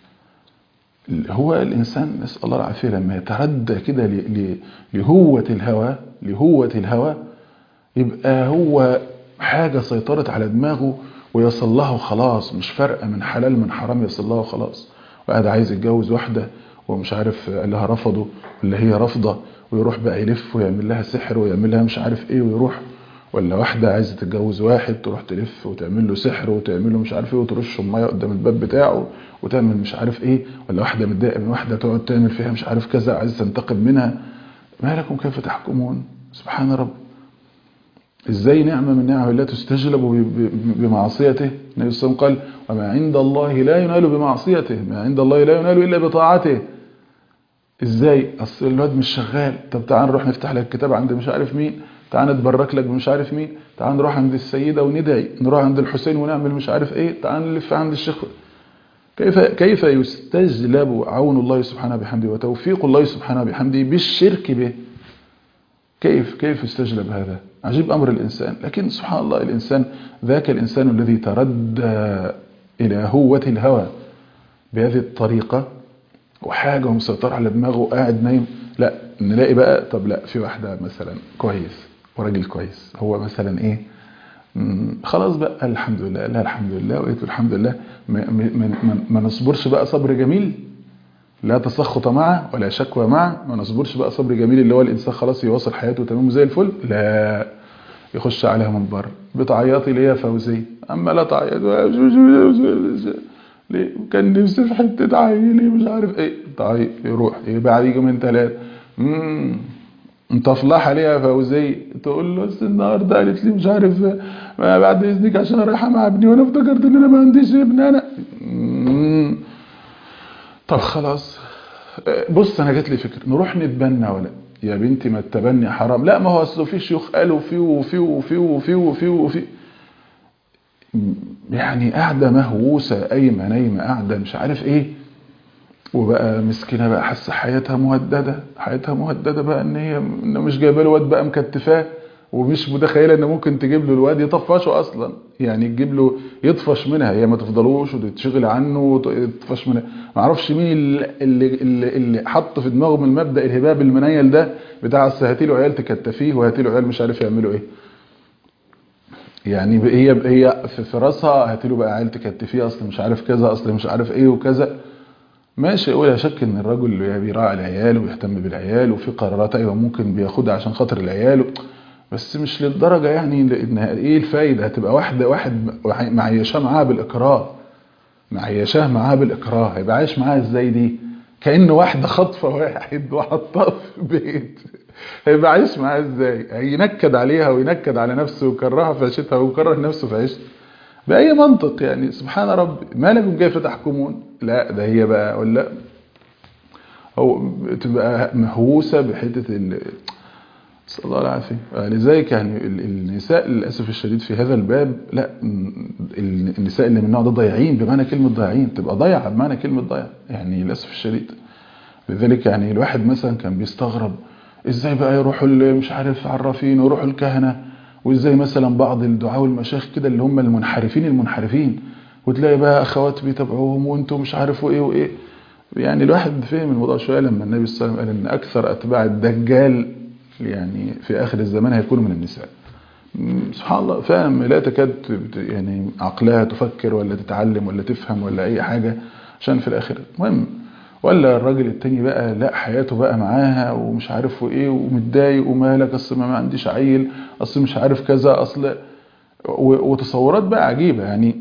هو الانسان نسال الله العافيه لما يتردى كده لهوه الهوى لهوه الهوى يبقى هو حاجه سيطرت على دماغه ويصل له خلاص مش فارقه من حلال من حرام يصل له خلاص وقاعد عايز يتجوز واحده ومش عارف قال لها رفضه ولا هي رافضه ويروح بقى يلف ويعمل لها سحر ويعمل لها مش عارف ايه ويروح ولا واحدة عايزة تتجوز واحد تروح تلف وتعمل له سحر وتعمل له مش عارف ايه وترش المية قدام الباب بتاعه وتعمل مش عارف ايه ولا واحدة متضايقة من واحدة تقعد تعمل فيها مش عارف كذا عايزة تنتقم منها ما لكم كيف تحكمون سبحان رب ازاي نعمة من نعم الله تستجلب بمعصيته النبي صلى الله عليه وسلم قال وما عند الله لا ينال بمعصيته ما عند الله لا ينال إلا بطاعته ازاي اصل الواد مش شغال طب تعال نروح نفتح لك الكتاب عند مش عارف مين تعال نتبرك لك بمش عارف مين تعال نروح عند السيدة وندعي نروح عند الحسين ونعمل مش عارف ايه تعال نلف عند الشيخ كيف كيف يستجلب عون الله سبحانه بحمده وتوفيق الله سبحانه بحمده بالشرك به كيف كيف يستجلب هذا عجيب أمر الإنسان لكن سبحان الله الإنسان ذاك الإنسان الذي تردى إلى هوة الهوى بهذه الطريقة وحاجة مسيطرة على دماغه قاعد نايم لا نلاقي بقى طب لا في واحدة مثلا كويس وراجل كويس هو مثلا ايه خلاص بقى الحمد لله لا الحمد لله وقيت الحمد لله ما, ما, ما نصبرش بقى صبر جميل لا تسخط معه ولا شكوى معه ما نصبرش بقى صبر جميل اللي هو الانسان خلاص يواصل حياته تمام زي الفل لا يخش عليها من بره بتعيطي ليه يا فوزيه اما لا تعيط ليه كان نفسي في حته عيلي مش عارف ايه طيب يروح ايه بعد يجي من ثلاثه امم انت فلاحه ليه يا فوزيه تقول له بس النهارده قالت لي مش عارف ما بعد اذنك عشان رايحه مع ابني وانا افتكرت ان انا ما عنديش ابن انا مم. طب خلاص بص انا جات لي فكره نروح نتبنى ولا يا بنتي ما التبني حرام لا ما هو اصل في شيوخ قالوا في وفي وفي وفي وفي وفي يعني قاعده مهووسه قايمه نايمه قاعده مش عارف ايه وبقى مسكينه بقى حاسه حياتها مهدده حياتها مهدده بقى ان هي إن مش جايبه له واد بقى مكتفاه ومش متخيله ان ممكن تجيب له الواد يطفشه اصلا يعني تجيب له يطفش منها هي ما تفضلوش وتشغل عنه وتطفش منها ما اعرفش مين اللي اللي, اللي حط في دماغهم المبدا الهباب المنيل ده بتاع اصل هاتي له عيال تكتفيه وهاتي له عيال مش عارف يعملوا ايه يعني هي هي في راسها هاتي له بقى عيال تكتفيه اصل مش عارف كذا اصل مش عارف ايه وكذا ماشي ولا شك ان الرجل بيراعي العيال ويهتم بالعيال وفي قرارات ايوه ممكن بياخدها عشان خاطر العيال بس مش للدرجة يعني ان ايه الفايدة هتبقى واحدة واحد معيشاه معاها بالاكراه معيشاه معاها بالاكراه هيبقى عايش معاها ازاي دي كأن واحدة خاطفة واحد وحطاه في بيت هيبقى عايش معاها ازاي هينكد عليها وينكد على نفسه ويكرهها في عيشتها ويكره نفسه في عيشته بأي منطق يعني سبحان ربي ما لكم كيف تحكمون لا ده هي بقى ولا هو تبقى مهووسة بحتة نسأل الله العافية لذلك يعني النساء للأسف الشديد في هذا الباب لا النساء اللي من النوع ده ضايعين بمعنى كلمة ضايعين تبقى ضايعة بمعنى كلمة ضايع يعني للأسف الشديد لذلك يعني الواحد مثلا كان بيستغرب ازاي بقى يروحوا مش عارف عرافين ويروحوا الكهنة وازاي مثلا بعض الدعاء والمشايخ كده اللي هم المنحرفين المنحرفين وتلاقي بقى اخوات بيتابعوهم وانتوا مش عارفوا ايه وايه يعني الواحد فهم الموضوع شويه لما النبي صلى الله عليه وسلم قال ان اكثر اتباع الدجال يعني في آخر الزمان هيكونوا من النساء سبحان الله فاهم لا تكاد يعني عقلها تفكر ولا تتعلم ولا تفهم ولا أي حاجة عشان في الآخر مهم ولا الراجل التاني بقى لا حياته بقى معاها ومش عارف ايه ومتضايق ومالك اصل ما عنديش عيل اصل مش عارف كذا اصل وتصورات بقى عجيبة يعني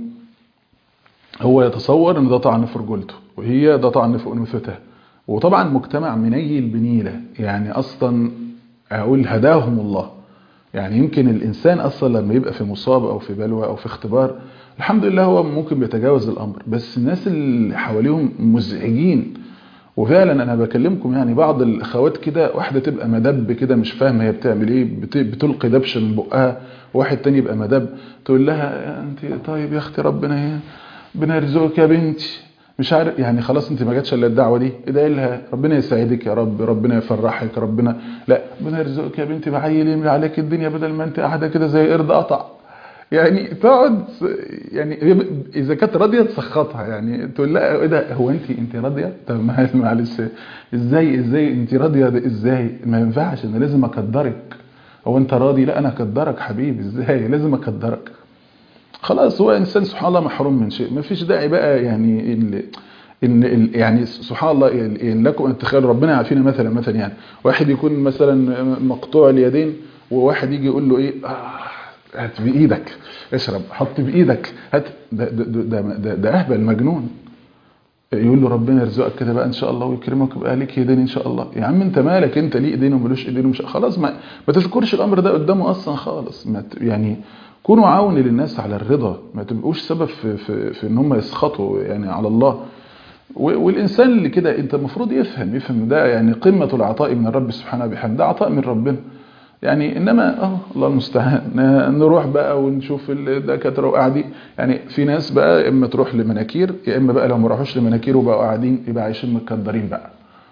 هو يتصور ان ده طعن في رجولته وهي ده طعن في انوثتها وطبعا مجتمع منيل بنيلة يعني اصلا اقول هداهم الله يعني يمكن الانسان اصلا لما يبقى في مصاب او في بلوى او في اختبار الحمد لله هو ممكن بيتجاوز الامر بس الناس اللي حواليهم مزعجين وفعلا انا بكلمكم يعني بعض الاخوات كده واحده تبقى مدب كده مش فاهمه هي بتعمل ايه بتلقي دبش من بقها واحد تاني يبقى مدب تقول لها انت طيب يا اختي ربنا ربنا يرزقك يا بنتي مش عارف يعني خلاص انت ما جاتش الا الدعوه دي ادعي لها ربنا يسعدك يا رب ربنا يفرحك ربنا لا ربنا يرزقك يا بنتي بعيل يملى عليك الدنيا بدل ما انت قاعده كده زي قرد قطع يعني تقعد يعني اذا كانت راضيه تسخطها يعني تقول لها ايه ده هو انت انت راضيه طب معلش ازاي ازاي انت راضيه ازاي ما ينفعش انا لازم اقدرك هو انت راضي لا انا اقدرك حبيبي ازاي لازم اقدرك خلاص هو انسان سبحان الله محروم من شيء ما فيش داعي بقى يعني ال ان يعني سبحان الله يعني لكم ان تخيلوا ربنا يعافينا مثلا مثلا يعني واحد يكون مثلا مقطوع اليدين وواحد يجي يقول له ايه آه هات بايدك اشرب حط بايدك هات ده ده ده, ده, ده اهبل مجنون يقول له ربنا يرزقك كده بقى ان شاء الله ويكرمك ويبقى ليك ايدين ان شاء الله يا عم انت مالك انت ليه ايدين وملوش ايدين ومش خلاص ما, ما تذكرش الامر ده قدامه اصلا خالص ما يعني كونوا عون للناس على الرضا ما تبقوش سبب في, في, في ان هم يسخطوا يعني على الله والانسان اللي كده انت المفروض يفهم يفهم ده يعني قمه العطاء من الرب سبحانه وبحمده ده عطاء من ربنا يعني انما اه الله المستعان نروح بقى ونشوف الدكاتره وقاعدين يعني في ناس بقى يا اما تروح لمناكير يا اما بقى لو ما راحوش لمناكير وبقوا قاعدين يبقى عايشين متكدرين بقى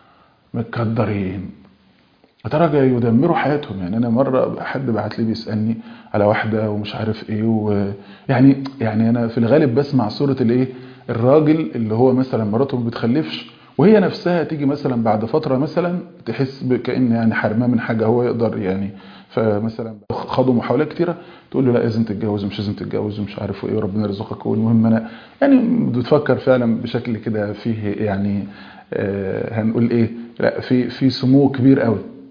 متكدرين لدرجه يدمروا حياتهم يعني انا مره حد بعت لي بيسالني على واحده ومش عارف ايه ويعني يعني انا في الغالب بسمع صوره الايه الراجل اللي هو مثلا مراته ما بتخلفش وهي نفسها تيجي مثلا بعد فترة مثلا تحس كأن يعني حرماه من حاجة هو يقدر يعني فمثلا خدوا محاولات كتيرة تقول له لا لازم تتجوز ومش لازم تتجوز ومش عارف ايه وربنا يرزقك والمهم انا يعني بتفكر فعلا بشكل كده فيه يعني آه هنقول ايه لا في في سمو كبير قوي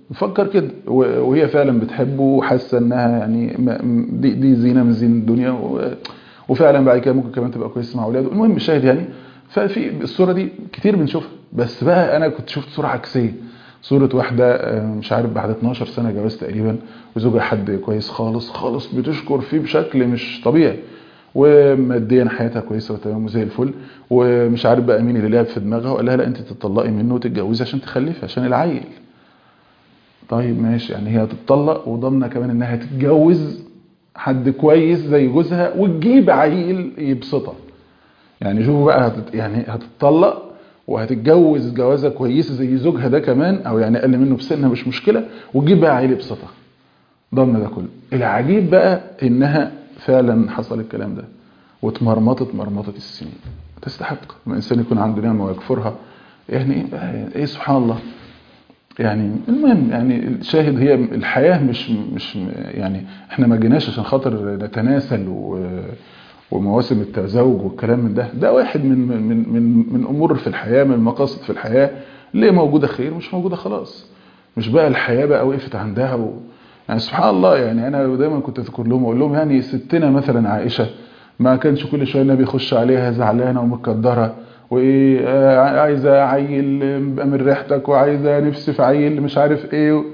بفكر كده و- وهي فعلا بتحبه وحاسه انها يعني ما- م- دي, دي زينه من زين الدنيا و- وفعلا بعد كده ممكن كمان تبقى كويسه مع اولاده المهم الشاهد يعني ففي الصوره دي كتير بنشوفها بس بقى انا كنت شفت صوره عكسيه صوره واحده آه، مش عارف بعد 12 سنه جواز تقريبا وزوجها حد كويس خالص خالص بتشكر فيه بشكل مش طبيعي وماديا حياتها كويسه وتمام وزي الفل ومش عارف بقى مين اللي لعب في دماغها وقال لها لا انت تطلقي منه وتتجوزي عشان تخلفي عشان العيل طيب ماشي يعني هي هتتطلق وضامنه كمان انها تتجوز حد كويس زي جوزها وتجيب عيل يبسطها يعني شوفوا بقى هتت يعني هتتطلق وهتتجوز جوازه كويسه زي زوجها ده كمان او يعني اقل منه بسنه مش مشكله وتجيب بقى عيل يبسطها ضمن ده كله العجيب بقى انها فعلا حصل الكلام ده واتمرمطت مرمطه السنين تستحق لما الانسان يكون عنده نعمه ويكفرها يعني ايه سبحان الله يعني المهم يعني الشاهد هي الحياه مش مش يعني احنا ما جيناش عشان خاطر نتناسل و ومواسم التزاوج والكلام من ده ده واحد من من من من امور في الحياه من المقاصد في الحياه اللي موجوده خير مش موجوده خلاص مش بقى الحياه بقى وقفت عندها و... يعني سبحان الله يعني انا دايما كنت اذكر لهم واقول لهم يعني ستنا مثلا عائشه ما كانش كل شويه النبي يخش عليها زعلانه ومتكدره وايه آه، عايزه عيل يبقى من ريحتك وعايزه نفسي في عيل مش عارف ايه و...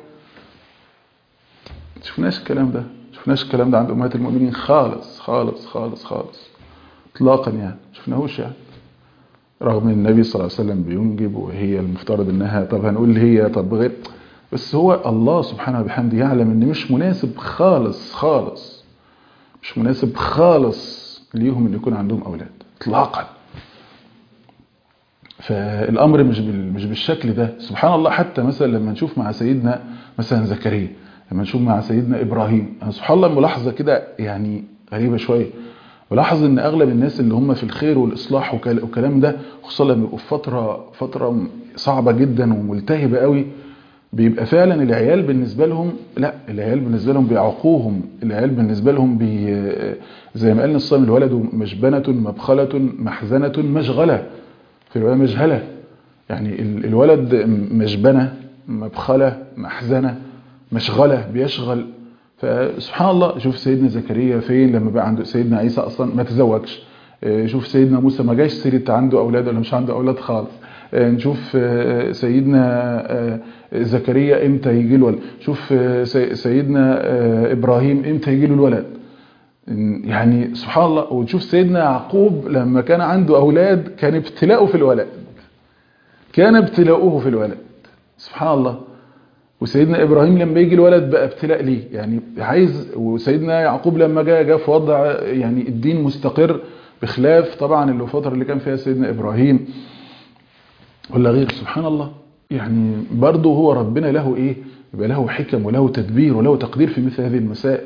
شفناش الكلام ده شفناش الكلام ده عند امهات المؤمنين خالص خالص خالص خالص اطلاقا يعني شفناهوش يعني رغم ان النبي صلى الله عليه وسلم بينجب وهي المفترض انها طب هنقول هي طب غير بس هو الله سبحانه وبحمده يعلم ان مش مناسب خالص خالص مش مناسب خالص ليهم ان يكون عندهم اولاد اطلاقا فالامر مش بال- مش بالشكل ده سبحان الله حتى مثلا لما نشوف مع سيدنا مثلا زكريا لما نشوف مع سيدنا ابراهيم أنا سبحان الله ملاحظه كده يعني غريبه شويه ولاحظ ان اغلب الناس اللي هم في الخير والاصلاح وكل- والكلام ده خصوصا لما يبقوا في فتره فتره صعبه جدا وملتهبه قوي بيبقى فعلا العيال بالنسبه لهم لا العيال بالنسبه لهم بيعقوهم العيال بالنسبه لهم بي زي ما قال الصائم الولد مجبنه مبخله محزنه مشغله في الروايه مجهله يعني ال- الولد مجبنه مبخله محزنه مشغله بيشغل فسبحان الله شوف سيدنا زكريا فين لما بقى عنده سيدنا عيسى اصلا ما تزوجش آه، شوف سيدنا موسى ما جاش سيره عنده اولاد ولا مش عنده اولاد خالص آه، نشوف آه، سيدنا آه، زكريا امتى يجي له ولد شوف آه، سي- سيدنا آه، ابراهيم امتى يجي له الولد يعني سبحان الله وتشوف سيدنا يعقوب لما كان عنده اولاد كان ابتلاؤه في الولد كان ابتلاؤه في الولد سبحان الله وسيدنا ابراهيم لما يجي الولد بقى ابتلاء ليه يعني عايز وسيدنا يعقوب لما جاء جاء في وضع يعني الدين مستقر بخلاف طبعا الفتره اللي كان فيها سيدنا ابراهيم ولا غير سبحان الله يعني برضه هو ربنا له ايه يبقى له حكم وله تدبير وله تقدير في مثل هذه المسائل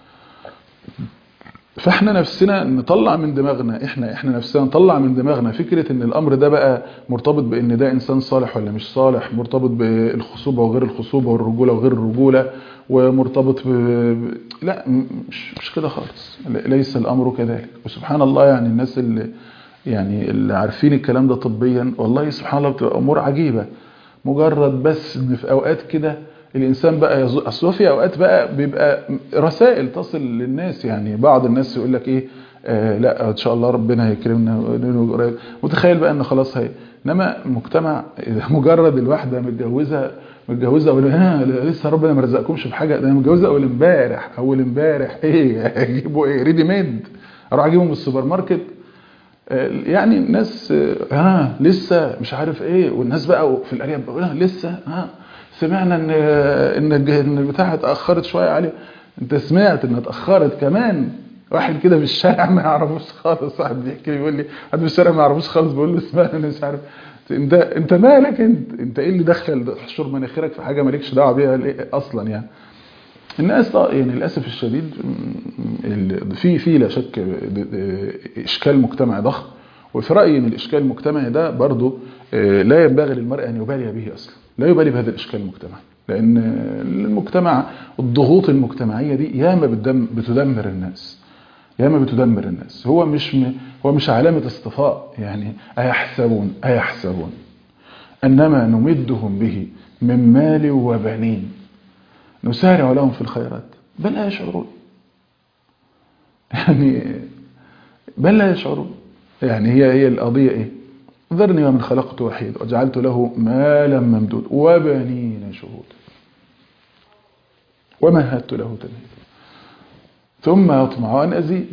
فاحنا نفسنا نطلع من دماغنا احنا احنا نفسنا نطلع من دماغنا فكره ان الامر ده بقى مرتبط بان ده انسان صالح ولا مش صالح مرتبط بالخصوبه وغير الخصوبه والرجوله وغير الرجوله ومرتبط ب... ب- لا م- مش مش كده خالص ل- ليس الامر كذلك وسبحان الله يعني الناس اللي يعني اللي عارفين الكلام ده طبيا والله سبحان الله بتبقى امور عجيبه مجرد بس ان في اوقات كده الانسان بقى يظ... اصل هو في اوقات بقى بيبقى رسائل تصل للناس يعني بعض الناس يقول لك ايه آه لا ان شاء الله ربنا هيكرمنا ونبقى قريب متخيل بقى ان خلاص هي انما مجتمع إذا مجرد الواحده متجوزه متجوزه اول ها لسه ربنا ما رزقكمش بحاجه ده انا متجوزه اول امبارح اول امبارح ايه اجيبوا ايه ريدي ميد اروح اجيبهم من السوبر ماركت يعني الناس ها لسه مش عارف ايه والناس بقى في الارياف بقى لسه ها سمعنا ان ان الج- ان البتاعه اتاخرت شويه عليه انت سمعت انها اتاخرت كمان واحد كده في الشارع ما يعرفوش خالص واحد بيحكي لي بيقول لي واحد في الشارع ما يعرفوش خالص بيقول له سمعنا أنا مش عارف انت انت مالك انت انت ايه اللي دخل تحشر مناخيرك في حاجه مالكش دعوه بيها ليه اصلا يعني الناس طا- يعني للاسف الشديد م- ال- في في لا شك د- د- اشكال مجتمعي ضخم وفي رايي ان الاشكال المجتمعي ده برضه آه، لا ينبغي للمرء ان يبالي به اصلا لا يبالي بهذا الاشكال المجتمعي لان المجتمع الضغوط المجتمعيه دي ياما بتدم- بتدمر الناس ياما بتدمر الناس هو مش م- هو مش علامه اصطفاء يعني ايحسبون ايحسبون أنما نمدهم به من مال وبنين نسارع لهم في الخيرات بل لا يشعرون يعني بل لا يشعرون يعني هي هي القضية إيه ذرني ومن خلقت وحيد وجعلت له مالا ممدود وبنين شهود ومهدت له تمهيدا ثم يطمع أن أزيد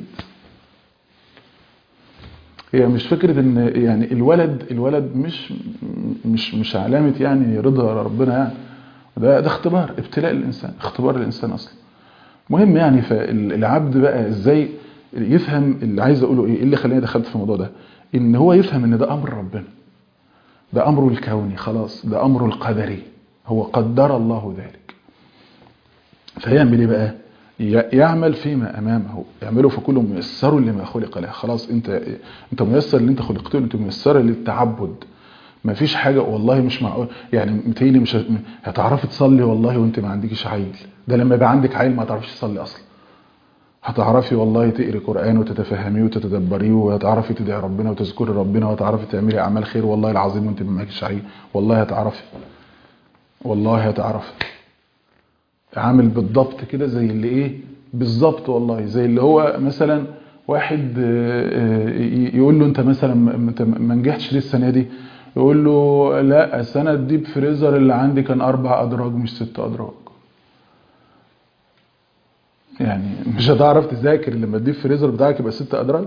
هي مش فكرة ان يعني الولد الولد مش مش مش علامة يعني رضا ربنا يعني ده ده اختبار ابتلاء الانسان اختبار الانسان اصلا مهم يعني فالعبد بقى ازاي يفهم اللي عايز اقوله ايه اللي خلاني دخلت في الموضوع ده ان هو يفهم ان ده امر ربنا ده امره الكوني خلاص ده امره القدري هو قدر الله ذلك فيعمل ايه بقى يعمل فيما امامه يعمله فكل ميسر لما خلق له خلاص انت انت ميسر اللي انت خلقت له انت ميسر للتعبد ما فيش حاجه والله مش معقول يعني متهيألي مش هتعرفي تصلي والله وانت ما عندكش عيل ده لما يبقى عندك عيل ما تعرفش تصلي اصلا هتعرفي والله تقري قرآن وتتفهميه وتتدبريه وهتعرفي تدعي ربنا وتذكري ربنا وهتعرفي تعملي اعمال خير والله العظيم وانت ما معكش عيل والله هتعرفي والله هتعرفي عامل بالضبط كده زي اللي ايه بالضبط والله زي اللي هو مثلا واحد يقول له انت مثلا انت ما نجحتش ليه السنه دي يقول له لا السنه الديب فريزر اللي عندي كان اربع ادراج مش ست ادراج يعني مش هتعرف تذاكر لما الديب فريزر بتاعك يبقى ست ادراج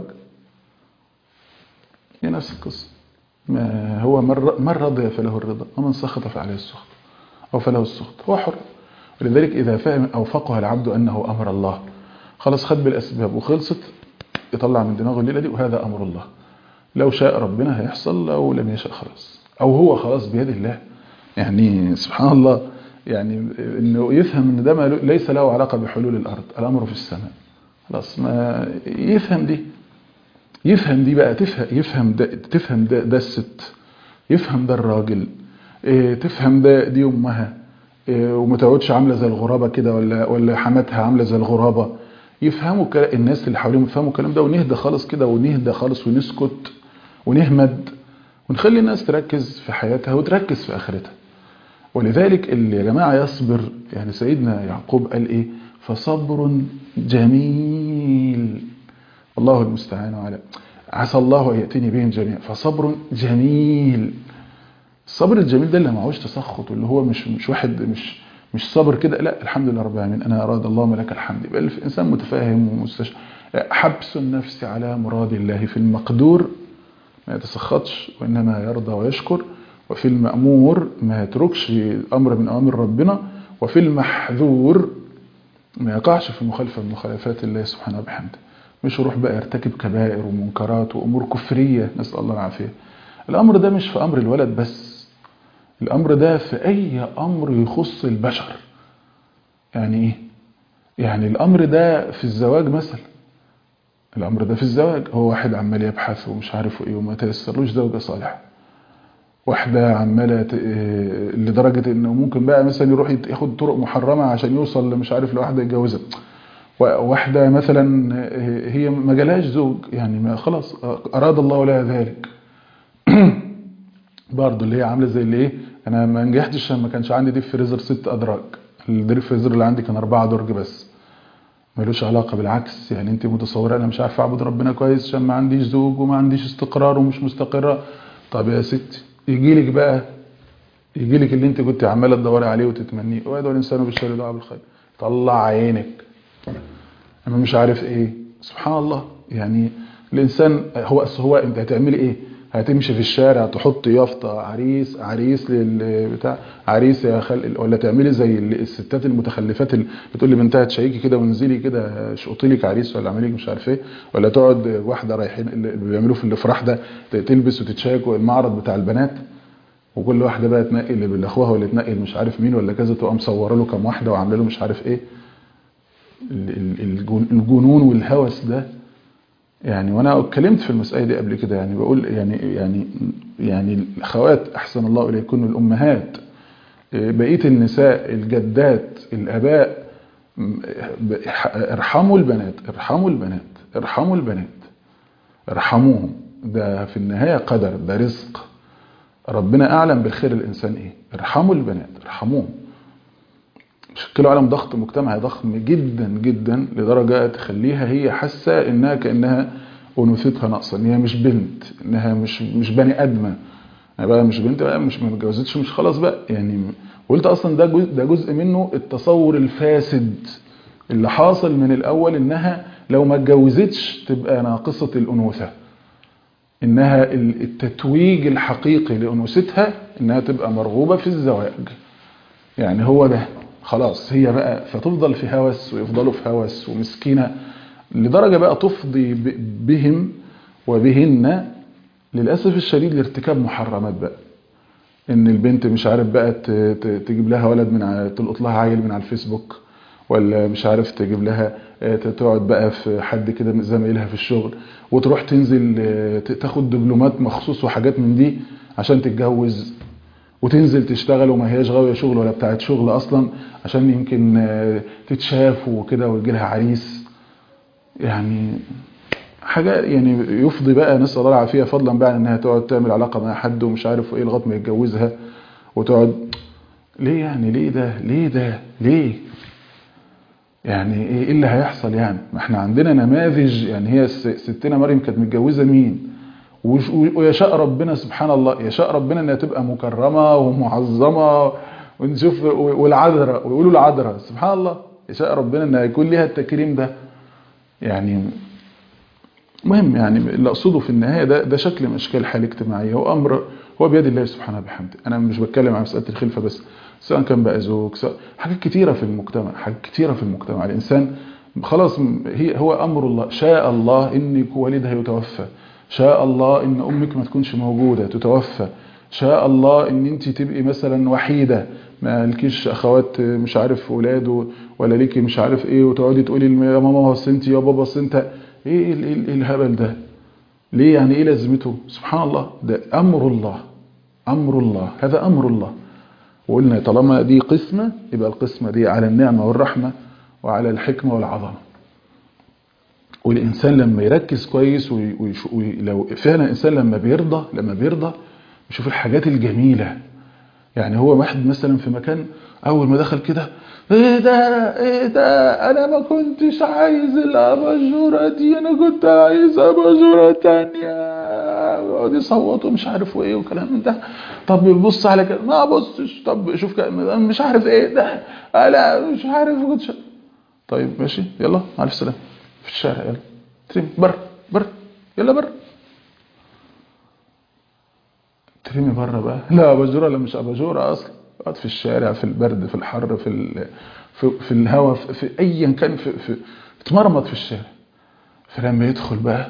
هي نفس القصه ما هو من رضي فله الرضا ومن سخط فعليه السخط او فله السخط هو حر ولذلك إذا فهم أو فقه العبد أنه أمر الله خلاص خد بالأسباب وخلصت يطلع من دماغه الليلة دي وهذا أمر الله لو شاء ربنا هيحصل لو لم يشاء خلاص أو هو خلاص بيد الله يعني سبحان الله يعني انه يفهم ان ده ليس له علاقة بحلول الأرض الأمر في السماء خلاص ما يفهم دي يفهم دي بقى تفهم يفهم ده تفهم ده, ده الست يفهم ده الراجل تفهم ده دي أمها وما تقعدش عامله زي الغرابه كده ولا ولا حماتها عامله زي الغرابه يفهموا الناس اللي حواليهم يفهموا الكلام ده ونهدى خالص كده ونهدى خالص ونسكت ونهمد ونخلي الناس تركز في حياتها وتركز في اخرتها ولذلك اللي يا جماعه يصبر يعني سيدنا يعقوب قال ايه فصبر جميل الله المستعان على عسى الله ان ياتيني بهم جميعا فصبر جميل الصبر الجميل ده اللي معهوش تسخط واللي هو مش مش واحد مش مش صبر كده لا الحمد لله رب العالمين انا اراد الله لك الحمد يبقى الانسان متفاهم ومستش حبس النفس على مراد الله في المقدور ما يتسخطش وانما يرضى ويشكر وفي المأمور ما يتركش امر من اوامر ربنا وفي المحذور ما يقعش في مخالفه من مخالفات الله سبحانه وبحمده مش يروح بقى يرتكب كبائر ومنكرات وامور كفريه نسال الله العافيه الامر ده مش في امر الولد بس الأمر ده في أي أمر يخص البشر يعني إيه؟ يعني الأمر ده في الزواج مثلا الأمر ده في الزواج هو واحد عمال يبحث ومش عارف إيه وما تيسرلوش زوجة صالحة واحدة عمالة لدرجة إنه ممكن بقى مثلا يروح ياخد طرق محرمة عشان يوصل لمش عارف لواحدة يتجوزها واحدة مثلا هي ما جالهاش زوج يعني ما خلاص أراد الله لها ذلك برضه اللي هي عامله زي اللي ايه انا ما نجحتش ما كانش عندي ديب فريزر ست ادراج الديب فريزر اللي عندي كان اربعه درج بس ملوش علاقه بالعكس يعني انت متصوره انا مش عارف اعبد ربنا كويس عشان ما عنديش زوج وما عنديش استقرار ومش مستقره طب يا ستي يجي لك بقى يجي لك اللي انت كنت عماله تدوري عليه وتتمنيه ويدعو الانسان بالشر دعاء بالخير طلع عينك انا مش عارف ايه سبحان الله يعني الانسان هو هو انت هتعملي ايه هتمشي في الشارع تحط يافطه عريس عريس للبتاع عريس يا خل ولا تعملي زي الستات المتخلفات اللي بتقول لي بنتها تشيكي كده وانزلي كده شقطي لك عريس ولا اعملي لك مش عارف ايه ولا تقعد واحده رايحين اللي بيعملوه في الافراح ده تلبس وتتشاك المعرض بتاع البنات وكل واحده بقى تنقي اللي بالاخوها ولا تنقي مش عارف مين ولا كذا تبقى مصوره له كام واحده وعامله له مش عارف ايه الجنون والهوس ده يعني وانا اتكلمت في المساله دي قبل كده يعني بقول يعني يعني يعني الاخوات احسن الله اليكن الامهات بقيه النساء الجدات الاباء ارحموا البنات ارحموا البنات ارحموا البنات ارحموهم ده في النهايه قدر ده رزق ربنا اعلم بالخير الانسان ايه ارحموا البنات ارحموهم شكلوا عليهم ضغط مجتمعي ضخم جدا جدا لدرجه تخليها هي حاسه انها كانها انوثتها ناقصه ان هي مش بنت انها مش مش بني ادمه يعني بقى مش بنت بقى مش ما اتجوزتش مش خلاص بقى يعني قلت اصلا ده جزء ده جزء منه التصور الفاسد اللي حاصل من الاول انها لو ما اتجوزتش تبقى ناقصه الانوثه انها التتويج الحقيقي لانوثتها انها تبقى مرغوبه في الزواج يعني هو ده خلاص هي بقى فتفضل في هوس ويفضلوا في هوس ومسكينه لدرجه بقى تفضي بهم وبهن للاسف الشديد لارتكاب محرمات بقى ان البنت مش عارف بقى تجيب لها ولد من تلقط لها عيل من على الفيسبوك ولا مش عارف تجيب لها تقعد بقى في حد كده من زمايلها في الشغل وتروح تنزل تاخد دبلومات مخصوص وحاجات من دي عشان تتجوز وتنزل تشتغل وما هياش غاويه شغل ولا بتاعت شغل اصلا عشان يمكن تتشاف وكده ويجي لها عريس يعني حاجه يعني يفضي بقى نسال الله العافيه فضلا بقى انها تقعد تعمل علاقه مع حد ومش عارف ايه لغايه ما يتجوزها وتقعد ليه يعني ليه ده ليه ده ليه يعني ايه اللي هيحصل يعني ما احنا عندنا نماذج يعني هي ستنا مريم كانت متجوزه مين ويشاء ربنا سبحان الله يشاء ربنا انها تبقى مكرمه ومعظمه ونشوف والعذراء ويقولوا العذراء سبحان الله يشاء ربنا انها يكون ليها التكريم ده يعني مهم يعني اللي اقصده في النهايه ده ده شكل من اشكال الحياه الاجتماعيه هو امر هو بيد الله سبحانه وبحمده انا مش بتكلم عن مساله الخلفه بس سواء كان بقى زوج سواء حاجات كتيره في المجتمع حاجات كتيره في المجتمع الانسان خلاص هي هو امر الله شاء الله انك والدها يتوفى شاء الله ان امك ما تكونش موجوده تتوفى شاء الله ان انت تبقي مثلا وحيده ما لكيش اخوات مش عارف اولاد ولا ليكي مش عارف ايه وتقعدي تقولي يا ماما بس انت يا بابا بس انت ايه ال ال الهبل ده ليه يعني ايه لازمته سبحان الله ده امر الله امر الله هذا امر الله وقلنا طالما دي قسمة يبقى القسمة دي على النعمة والرحمة وعلى الحكمة والعظمة والإنسان لما يركز كويس ولو فعلا الإنسان لما بيرضى لما بيرضى يشوف الحاجات الجميلة يعني هو واحد مثلا في مكان أول ما دخل كده ايه ده ايه ده انا ما كنتش عايز الاباجوره دي انا كنت عايز اباجوره تانية يقعد يصوتوا مش عارف ايه وكلام من ده طب بص على كده ما بصش طب شوف كده مش عارف ايه ده لا مش عارف كنتش طيب ماشي يلا مع الف سلامه في الشارع يلا ترمي بر بر يلا بر ترمي بره بقى لا اباجوره لا مش اباجوره اصلا اقعد في الشارع في البرد في الحر في ال... في, في الهواء في, في ايا كان في, في اتمرمط في الشارع فلما يدخل بقى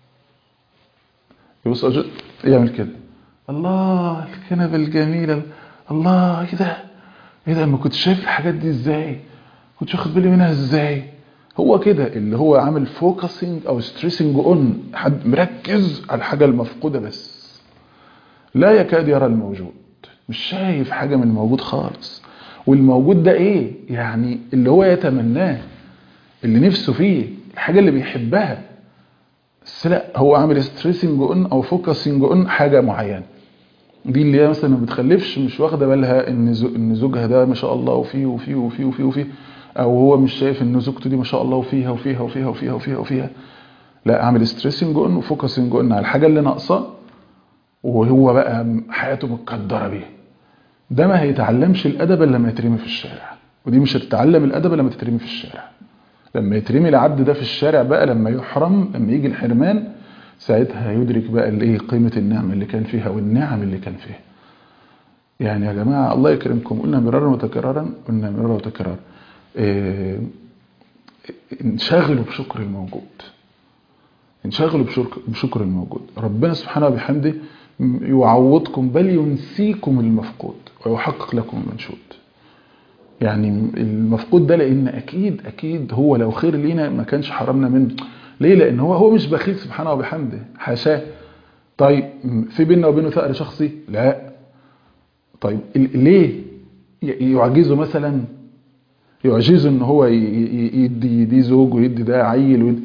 يبص أجل يعمل كده الله الكنبه الجميله الله ايه ده ايه ده ما كنت شايف الحاجات دي ازاي كنت واخد بالي منها ازاي هو كده اللي هو عامل فوكسنج او ستريسنج اون حد مركز على الحاجه المفقوده بس لا يكاد يرى الموجود مش شايف حاجة من الموجود خالص والموجود ده ايه يعني اللي هو يتمناه اللي نفسه فيه الحاجة اللي بيحبها بس لا هو عامل ستريسنج اون او فوكسنج اون حاجة معينة دي اللي هي مثلا ما بتخلفش مش واخده بالها ان ان زوجها ده ما شاء الله وفيه وفيه وفيه وفيه وفيه او هو مش شايف ان زوجته دي ما شاء الله وفيها وفيها وفيها وفيها وفيها وفيها لا عامل ستريسنج اون وفوكسنج اون على الحاجه اللي ناقصاه وهو بقى حياته متقدره بيها ده ما هيتعلمش الادب الا لما يترمي في الشارع ودي مش هتتعلم الادب لما تترمي في الشارع لما يترمي العبد ده في الشارع بقى لما يحرم لما يجي الحرمان ساعتها يدرك بقى الايه قيمه النعمه اللي كان فيها والنعم اللي كان فيها يعني يا جماعه الله يكرمكم قلنا مرارا وتكرارا قلنا مرارا وتكرارا إيه انشغلوا بشكر الموجود انشغلوا بشكر, بشكر الموجود ربنا سبحانه وبحمده يعوضكم بل ينسيكم المفقود ويحقق لكم المنشود يعني المفقود ده لان اكيد اكيد هو لو خير لينا ما كانش حرمنا منه ليه لان هو هو مش بخيل سبحانه وبحمده حاشاه طيب في بيننا وبينه ثأر شخصي لا طيب ليه يعجزه مثلا يعجزه ان هو يدي دي زوج ويدي ده عيل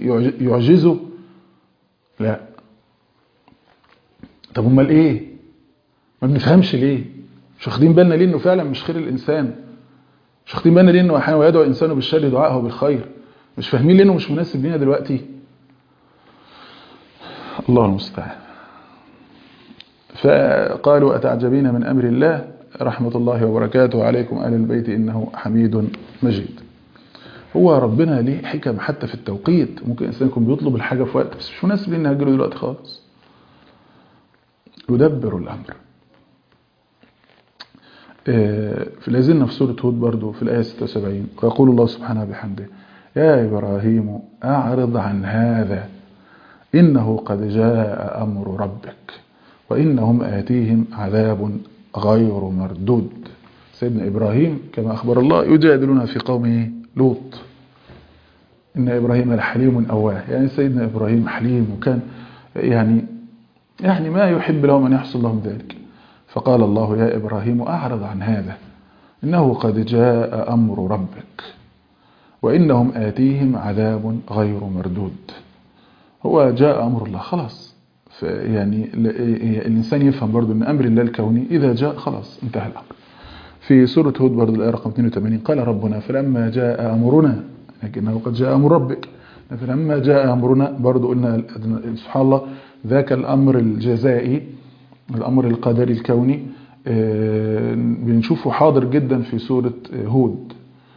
يعجزه لا طب امال ايه ما بنفهمش ليه مش واخدين بالنا ليه انه فعلا مش خير الانسان مش واخدين بالنا ليه انه احيانا ويدعو الانسان بالشر دعائه بالخير مش فاهمين ليه انه مش مناسب لينا دلوقتي الله المستعان فقالوا أتعجبين من أمر الله رحمة الله وبركاته عليكم أهل البيت إنه حميد مجيد هو ربنا ليه حكم حتى في التوقيت ممكن الإنسان يكون بيطلب الحاجة في وقت بس مش مناسب ليه نهجره دلوقتي خالص يدبر الأمر في لازلنا في سورة هود برضو في الآية 76 ويقول الله سبحانه بحمده يا إبراهيم أعرض عن هذا إنه قد جاء أمر ربك وإنهم آتيهم عذاب غير مردود سيدنا إبراهيم كما أخبر الله يجادلنا في قومه لوط إن إبراهيم لحليم أواه يعني سيدنا إبراهيم حليم وكان يعني يعني ما يحب لهم أن يحصل لهم ذلك فقال الله يا إبراهيم أعرض عن هذا إنه قد جاء أمر ربك وإنهم آتيهم عذاب غير مردود هو جاء أمر الله خلاص يعني الإنسان يفهم برضو أن أمر الله الكوني إذا جاء خلاص انتهى الأمر في سورة هود برضو الآية رقم 82 قال ربنا فلما جاء أمرنا لكنه قد جاء أمر ربك فلما جاء أمرنا برضو قلنا سبحان الله ذاك الأمر الجزائي الأمر القدري الكوني بنشوفه حاضر جدا في سورة هود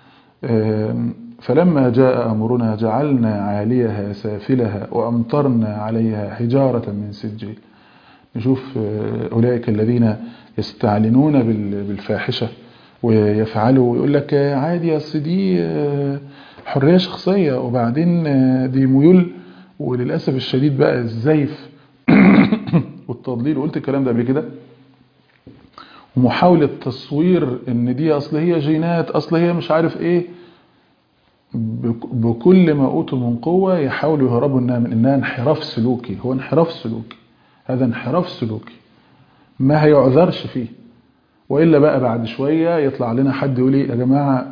فلما جاء أمرنا جعلنا عاليها سافلها وأمطرنا عليها حجارة من سجيل نشوف أولئك الذين يستعلنون بالفاحشة ويفعلوا ويقول لك عادي يا دي حرية شخصية وبعدين دي ميول وللأسف الشديد بقى الزيف والتضليل وقلت الكلام ده قبل كده ومحاولة تصوير ان دي اصل هي جينات اصل هي مش عارف ايه بكل ما اوتوا من قوة يحاولوا يهربوا انها من انها انحراف سلوكي هو انحراف سلوكي هذا انحراف سلوكي ما هيعذرش فيه وإلا بقى بعد شوية يطلع لنا حد يقول يا جماعة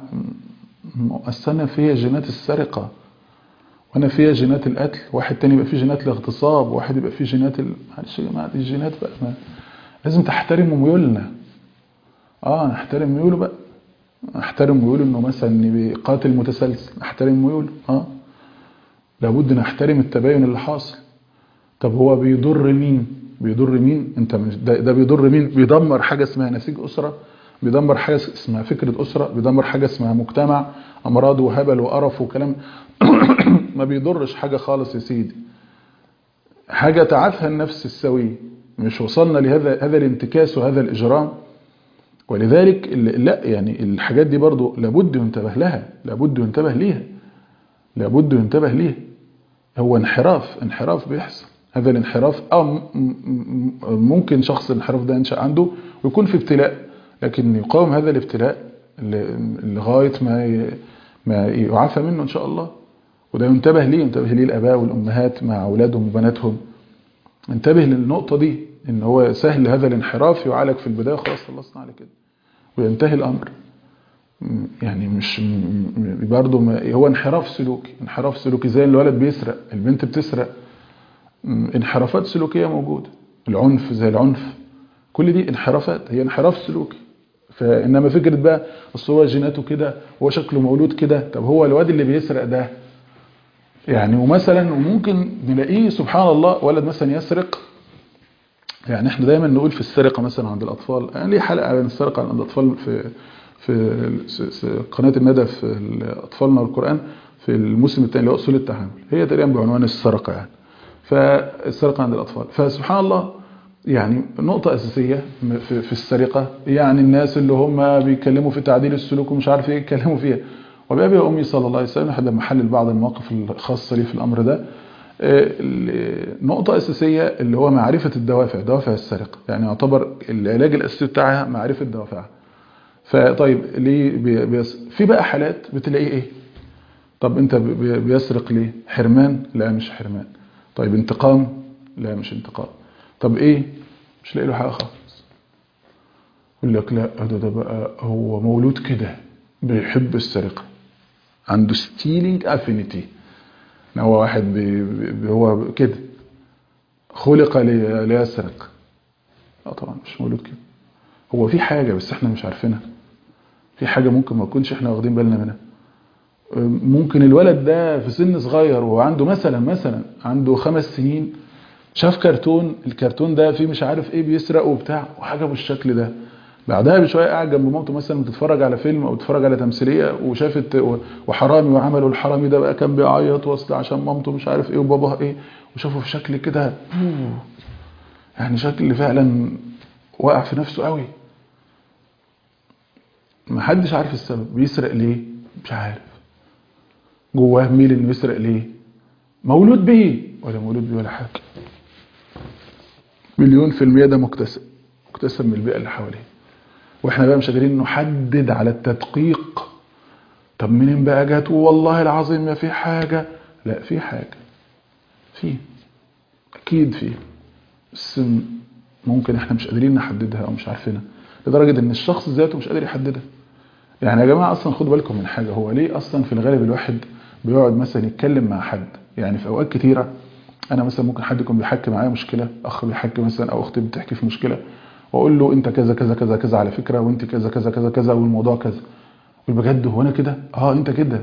أنا فيها جينات السرقة وانا فيها جينات القتل واحد تاني يبقى فيه جينات الاغتصاب واحد يبقى فيه جينات ال... معلش يا جماعه دي الجينات بقى ما... لازم تحترموا ميولنا اه نحترم ميوله بقى نحترم ميوله انه مثلا قاتل متسلسل نحترم ميوله اه لابد نحترم التباين اللي حاصل طب هو بيضر مين بيضر مين انت مش ده, ده بيضر مين بيدمر حاجه اسمها نسيج اسره بيدمر حاجه اسمها فكره اسره بيدمر حاجه اسمها مجتمع امراض وهبل وقرف وكلام ما بيضرش حاجة خالص يا سيدي حاجة تعافها النفس السوية مش وصلنا لهذا هذا الانتكاس وهذا الإجرام ولذلك لا يعني الحاجات دي برضو لابد ينتبه لها لابد ينتبه ليها لابد ينتبه ليها هو انحراف انحراف بيحصل هذا الانحراف اه ممكن شخص الانحراف ده ينشأ عنده ويكون في ابتلاء لكن يقاوم هذا الابتلاء لغاية ما ما يعافى منه ان شاء الله وده ينتبه ليه ينتبه ليه الاباء والامهات مع اولادهم وبناتهم انتبه للنقطة دي ان هو سهل هذا الانحراف يعالج في البداية خلاص خلصنا على كده وينتهي الامر يعني مش برضه هو انحراف سلوكي انحراف سلوكي زي الولد بيسرق البنت بتسرق انحرافات سلوكية موجودة العنف زي العنف كل دي انحرافات هي انحراف سلوكي فانما فكرة بقى اصل هو جيناته كده هو شكله مولود كده طب هو الواد اللي بيسرق ده يعني ومثلا وممكن نلاقيه سبحان الله ولد مثلا يسرق يعني احنا دايما نقول في السرقة مثلا عند الأطفال يعني ليه حلقة عن السرقة عند الأطفال في في قناة الندى في أطفالنا والقرآن في الموسم الثاني اللي هو أصول التحامل هي تقريبا بعنوان السرقة يعني فالسرقة عند الأطفال فسبحان الله يعني نقطة أساسية في, في السرقة يعني الناس اللي هم بيتكلموا في تعديل السلوك ومش عارف ايه يتكلموا فيها وبأبي وأمي صلى الله عليه وسلم لحد ما حلل بعض المواقف الخاصة لي في الأمر ده نقطة أساسية اللي هو معرفة الدوافع دوافع السرقة يعني يعتبر العلاج الأساسي بتاعها معرفة دوافعها فطيب ليه بيس... في بقى حالات بتلاقيه ايه طب انت بيسرق ليه حرمان لا مش حرمان طيب انتقام لا مش انتقام طب ايه مش لاقي له حاجه خالص يقول لك لا ده ده بقى هو مولود كده بيحب السرقه عنده ستيلينج افينيتي هو واحد بي بي هو كده خلق ليسرق لا طبعا مش مولود كده هو في حاجة بس احنا مش عارفينها في حاجة ممكن ما نكونش احنا واخدين بالنا منها ممكن الولد ده في سن صغير وهو عنده مثلا مثلا عنده خمس سنين شاف كرتون الكرتون ده فيه مش عارف ايه بيسرق وبتاع وعجبه الشكل ده بعدها بشويه قاعد جنب مامته مثلا بتتفرج على فيلم او بتتفرج على تمثيليه وشافت وحرامي وعملوا الحرامي ده بقى كان بيعيط واصل عشان مامته مش عارف ايه وباباه ايه وشافه في شكل كده يعني شكل فعلا وقع في نفسه قوي ما حدش عارف السبب بيسرق ليه مش عارف جواه ميل انه يسرق ليه مولود به ولا مولود به ولا حاجه مليون في المية ده مكتسب مكتسب من البيئة اللي حواليه واحنا بقى مش قادرين نحدد على التدقيق طب منين بقى جت والله العظيم ما في حاجة لا في حاجة في اكيد في بس ممكن احنا مش قادرين نحددها او مش عارفينها لدرجة ان الشخص ذاته مش قادر يحددها يعني يا جماعة اصلا خدوا بالكم من حاجة هو ليه اصلا في الغالب الواحد بيقعد مثلا يتكلم مع حد يعني في اوقات كتيرة انا مثلا ممكن حد يكون بيحكي معايا مشكلة اخ بيحكي مثلا او اختي بتحكي في مشكلة واقول له انت كذا كذا كذا كذا على فكرة وانت كذا كذا كذا كذا والموضوع كذا بجد هو انا كده اه انت كده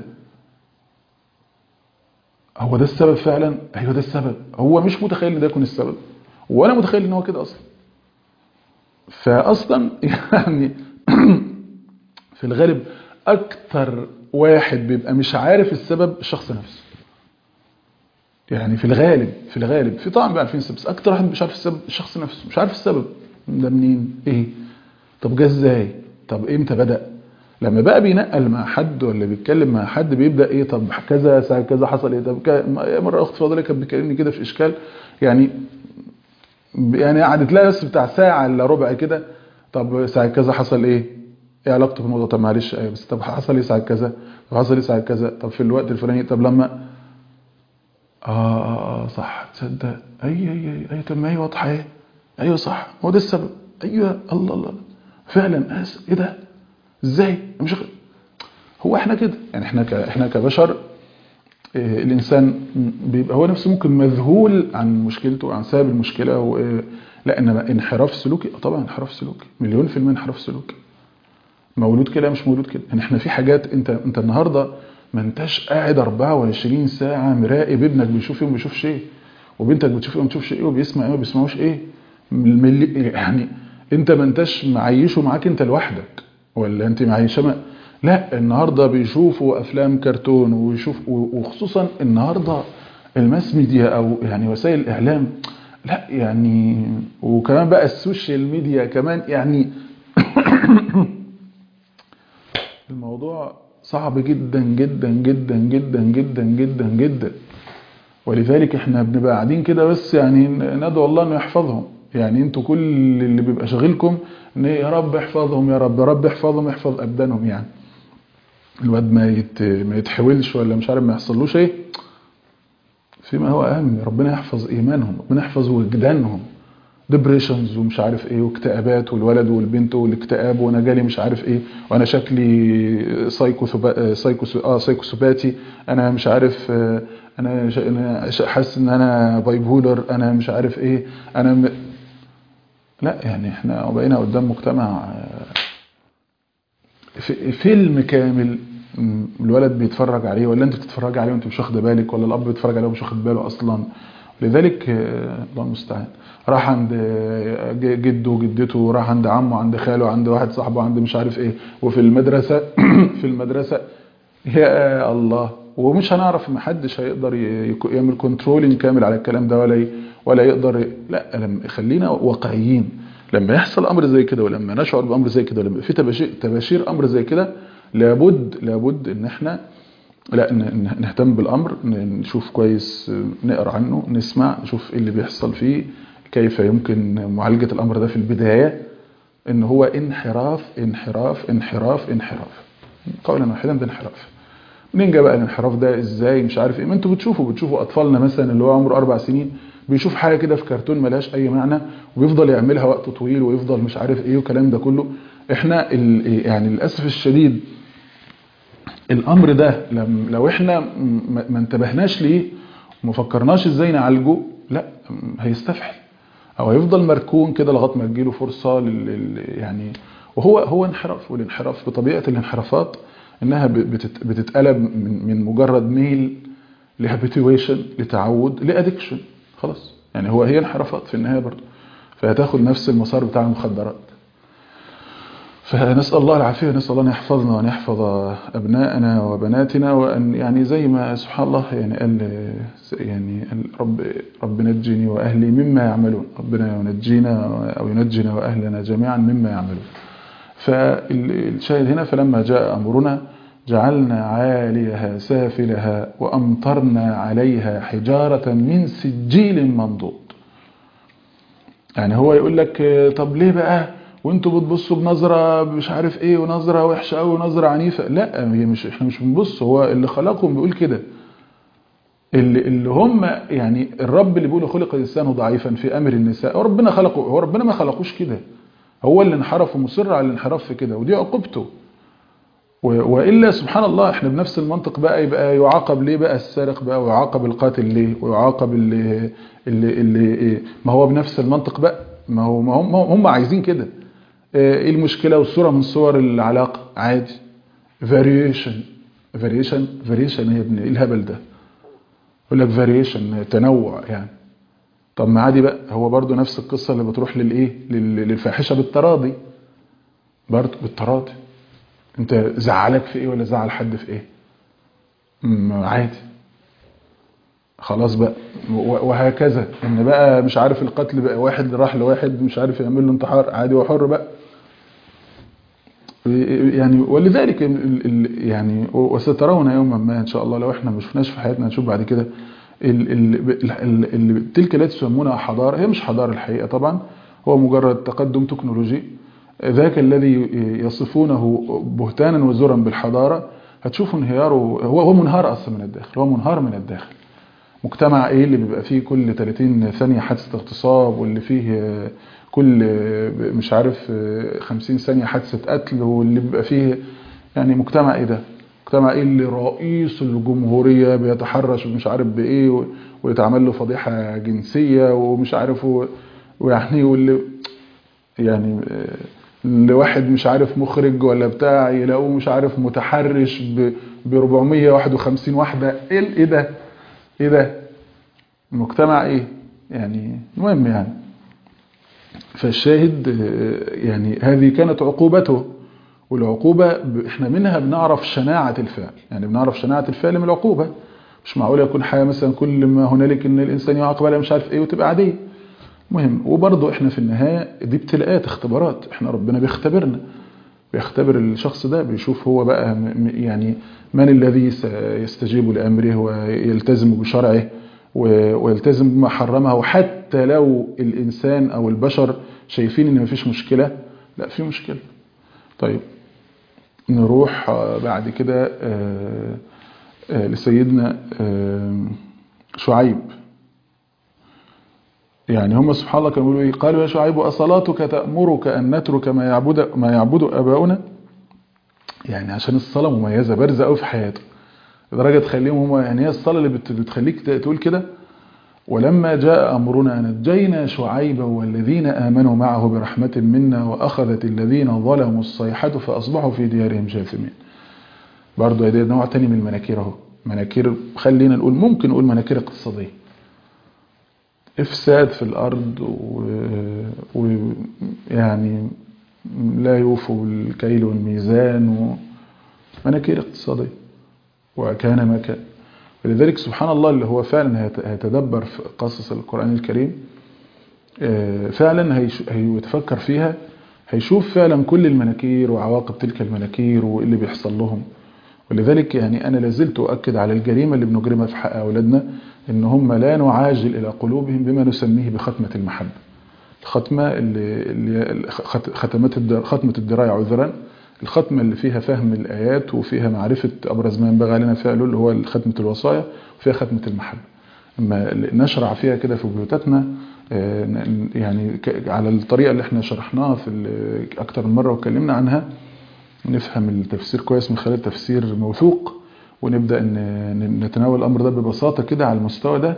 هو ده السبب فعلا ايوه ده السبب هو مش متخيل ان ده يكون السبب ولا متخيل ان هو كده اصلا فاصلا يعني في الغالب اكتر واحد بيبقى مش عارف السبب الشخص نفسه يعني في الغالب في الغالب في طبعا بقى عارفين السبب بس اكتر واحد مش عارف السبب الشخص نفسه مش عارف السبب ده منين ايه طب جه ازاي طب امتى بدا لما بقى بينقل مع حد ولا بيتكلم مع حد بيبدا ايه طب كذا ساعه كذا حصل ايه طب مره اخت فاضله كانت بتكلمني كده في اشكال يعني يعني قعدت لها بس بتاع ساعه الا ربع كده طب ساعه كذا حصل ايه ايه علاقته بالموضوع طب معلش ايه بس طب حصل ايه ساعه كذا طب حصل ايه ساعه كذا طب في الوقت الفلاني طب لما آه, آه, آه صح تصدق أي أي أي, أي طب ما هي واضحة إيه أيوه صح هو ده السبب أيوه الله الله فعلا آسف إيه ده إزاي مش هو إحنا كده يعني إحنا ك إحنا كبشر إيه الإنسان بيبقى هو نفسه ممكن مذهول عن مشكلته وعن سبب المشكلة و لا إنما انحراف سلوكي طبعا انحراف سلوكي مليون في المية انحراف سلوكي مولود كده مش مولود كده يعني إحنا في حاجات أنت أنت النهارده ما انتش قاعد 24 ساعة مراقب ابنك بيشوف ايه وما بيشوفش ايه وبنتك بتشوف ايه وما بتشوفش ايه وبيسمع ايه وما بيسمعوش ايه يعني انت ما انتش معيشه معاك انت لوحدك ولا انت معيشه ما لا النهارده بيشوفوا افلام كرتون ويشوف وخصوصا النهارده الماس ميديا او يعني وسائل الاعلام لا يعني وكمان بقى السوشيال ميديا كمان يعني الموضوع صعب جدا جدا جدا جدا جدا جدا جدا ولذلك احنا بنبقى قاعدين كده بس يعني ندعو الله انه يحفظهم يعني انتوا كل اللي بيبقى شاغلكم ان يا رب احفظهم يا رب يا رب احفظهم احفظ ابدانهم يعني الواد ما يت ما يتحولش ولا مش عارف ما يحصلوش ايه فيما هو اهم ربنا يحفظ ايمانهم ربنا يحفظ وجدانهم ديبريشنز ومش عارف ايه واكتئابات والولد والبنت والاكتئاب وانا جالي مش عارف ايه وانا شكلي سايكو سايكو اه سايكوسوباتي انا مش عارف انا انا حاسس ان انا بايبولر انا مش عارف ايه انا م... لا يعني احنا بقينا قدام مجتمع فيلم كامل الولد بيتفرج عليه ولا انت بتتفرج عليه وانت مش واخده بالك ولا الاب بيتفرج عليه ومش واخد باله اصلا لذلك الله المستعان راح عند جده وجدته راح عند عمه عند خاله عند واحد صاحبه عند مش عارف ايه وفي المدرسة في المدرسة يا الله ومش هنعرف ما حدش هيقدر يعمل كنترولينج كامل على الكلام ده ولا ولا يقدر لا لما خلينا واقعيين لما يحصل امر زي كده ولما نشعر بامر زي كده ولما في تباشير تباشير امر زي كده لابد لابد ان احنا لا نهتم بالامر نشوف كويس نقرا عنه نسمع نشوف ايه اللي بيحصل فيه كيف يمكن معالجة الامر ده في البداية ان هو انحراف انحراف انحراف انحراف قولا واحدا ده انحراف منين جاء بقى الانحراف ده ازاي مش عارف ايه ما انتوا بتشوفوا بتشوفوا اطفالنا مثلا اللي هو عمره اربع سنين بيشوف حاجه كده في كرتون ملهاش اي معنى ويفضل يعملها وقت طويل ويفضل مش عارف ايه والكلام ده كله احنا يعني للاسف الشديد الامر ده لو احنا ما انتبهناش ليه وما فكرناش ازاي نعالجه لا هيستفحل او هيفضل مركون كده لغايه ما تجيله فرصه لل لل- يعني وهو هو انحراف والانحراف بطبيعه الانحرافات انها ب- بتت- بتتقلب من من مجرد ميل لهابيتويشن لتعود لادكشن خلاص يعني هو هي انحرافات في النهايه برضه فهتاخد نفس المسار بتاع المخدرات فنسأل الله العافية نسأل الله أن يحفظنا وأن يحفظ أبناءنا وبناتنا وأن يعني زي ما سبحان الله يعني قال يعني قال رب رب نجني وأهلي مما يعملون ربنا ينجينا أو ينجينا وأهلنا جميعا مما يعملون فالشاهد هنا فلما جاء أمرنا جعلنا عاليها سافلها وأمطرنا عليها حجارة من سجيل منضود يعني هو يقول لك آه، طب ليه بقى وانتوا بتبصوا بنظره مش عارف ايه ونظره وحشه قوي ونظره عنيفه لا هي مش احنا مش بنبص هو اللي خلقهم بيقول كده اللي, اللي هم يعني الرب اللي بيقول خلق الانسان ضعيفا في امر النساء هو ربنا خلقه هو ربنا ما خلقوش كده هو اللي انحرف ومصر على الانحراف في كده ودي عقوبته و- والا سبحان الله احنا بنفس المنطق بقى يبقى يعاقب ليه بقى السارق بقى ويعاقب القاتل ليه ويعاقب اللي اللي, اللي إيه؟ ما هو بنفس المنطق بقى ما هو ما هم هم عايزين كده ايه المشكله والصوره من صور العلاقه عادي فاريشن فاريشن فاريشن يا ابني ايه الهبل ده يقول لك فاريشن تنوع يعني طب ما عادي بقى هو برضو نفس القصه اللي بتروح للايه لل- للفاحشه بالتراضي برضو بالتراضي انت زعلك في ايه ولا زعل حد في ايه م- عادي خلاص بقى و- وهكذا ان بقى مش عارف القتل بقى واحد راح لواحد مش عارف يعمل له انتحار عادي وحر بقى يعني ولذلك ال- ال- يعني وسترون يوما ما ان شاء الله لو احنا ما شفناش في حياتنا نشوف بعد كده ال- ال- ال- ال- تلك التي تسمونها حضاره هي مش حضاره الحقيقه طبعا هو مجرد تقدم تكنولوجي ذاك الذي يصفونه بهتانا وزرا بالحضاره هتشوفوا انهياره هو هو منهار اصلا من الداخل هو منهار من الداخل مجتمع ايه اللي بيبقى فيه كل 30 ثانية حادثة اغتصاب واللي فيه آه، كل آه، مش عارف آه، 50 ثانية حادثة قتل واللي بيبقى فيه يعني مجتمع ايه ده مجتمع ايه اللي رئيس الجمهورية بيتحرش ومش عارف بايه و- ويتعمل له فضيحة جنسية ومش عارف و- ويعني واللي يعني آه، اللي واحد مش عارف مخرج ولا بتاع يلاقوه مش عارف متحرش ب ب 451 واحدة ايه ال- ايه ده ايه ده المجتمع ايه يعني المهم يعني فالشاهد آه، يعني هذه كانت عقوبته والعقوبة ب- احنا منها بنعرف شناعة الفعل يعني بنعرف شناعة الفعل من العقوبة مش معقول يكون حاجة مثلا كل ما هنالك ان الانسان يعاقب عليها مش عارف ايه وتبقى عادية مهم وبرضه احنا في النهاية دي ابتلاءات اختبارات احنا ربنا بيختبرنا بيختبر الشخص ده بيشوف هو بقى م- م- يعني من الذي سيستجيب لأمره ويلتزم بشرعه و- ويلتزم بما حرمه حتى لو الإنسان أو البشر شايفين إن مفيش مشكلة لا في مشكلة طيب نروح آه، بعد كده آه، آه، لسيدنا آه، شعيب يعني هم سبحان الله كانوا بيقولوا ايه قالوا يا شعيب أصلاتك تأمرك أن نترك ما يعبد ما يعبد آباؤنا يعني عشان الصلاة مميزة بارزة قوي في حياته لدرجة تخليهم هم يعني هي الصلاة اللي بت- بتخليك ت- تقول كده ولما جاء أمرنا نجينا شعيبا والذين آمنوا معه برحمة منا وأخذت الذين ظلموا الصيحة فأصبحوا في ديارهم جاثمين برضه ده نوع تاني من المناكير اهو مناكير خلينا نقول ممكن نقول مناكير اقتصادية إفساد في الأرض ويعني لا يوفوا الكيل والميزان ومناكير اقتصادية وكان ما كان ولذلك سبحان الله اللي هو فعلا هيت- هيتدبر في قصص القرآن الكريم آه، فعلا هيش- هيتفكر فيها هيشوف فعلا كل المناكير وعواقب تلك المناكير وايه اللي بيحصل لهم ولذلك يعني أنا لازلت أؤكد على الجريمة اللي بنجرمها في حق أولادنا إن هم لا نعاجل إلى قلوبهم بما نسميه بختمة المحبة الختمة اللي, اللي خت- ختمت الدر- ختمة الدراية عذرا الختمة اللي فيها فهم الآيات وفيها معرفة أبرز ما ينبغي علينا فعله اللي هو ختمة الوصايا وفيها ختمة المحبة اما نشرع فيها كده في بيوتاتنا آه، ن- يعني ك- على الطريقة اللي احنا شرحناها في ال- أكتر من مرة واتكلمنا عنها نفهم التفسير كويس من خلال تفسير موثوق ونبدأ ن- ن- نتناول الأمر ده ببساطة كده على المستوى ده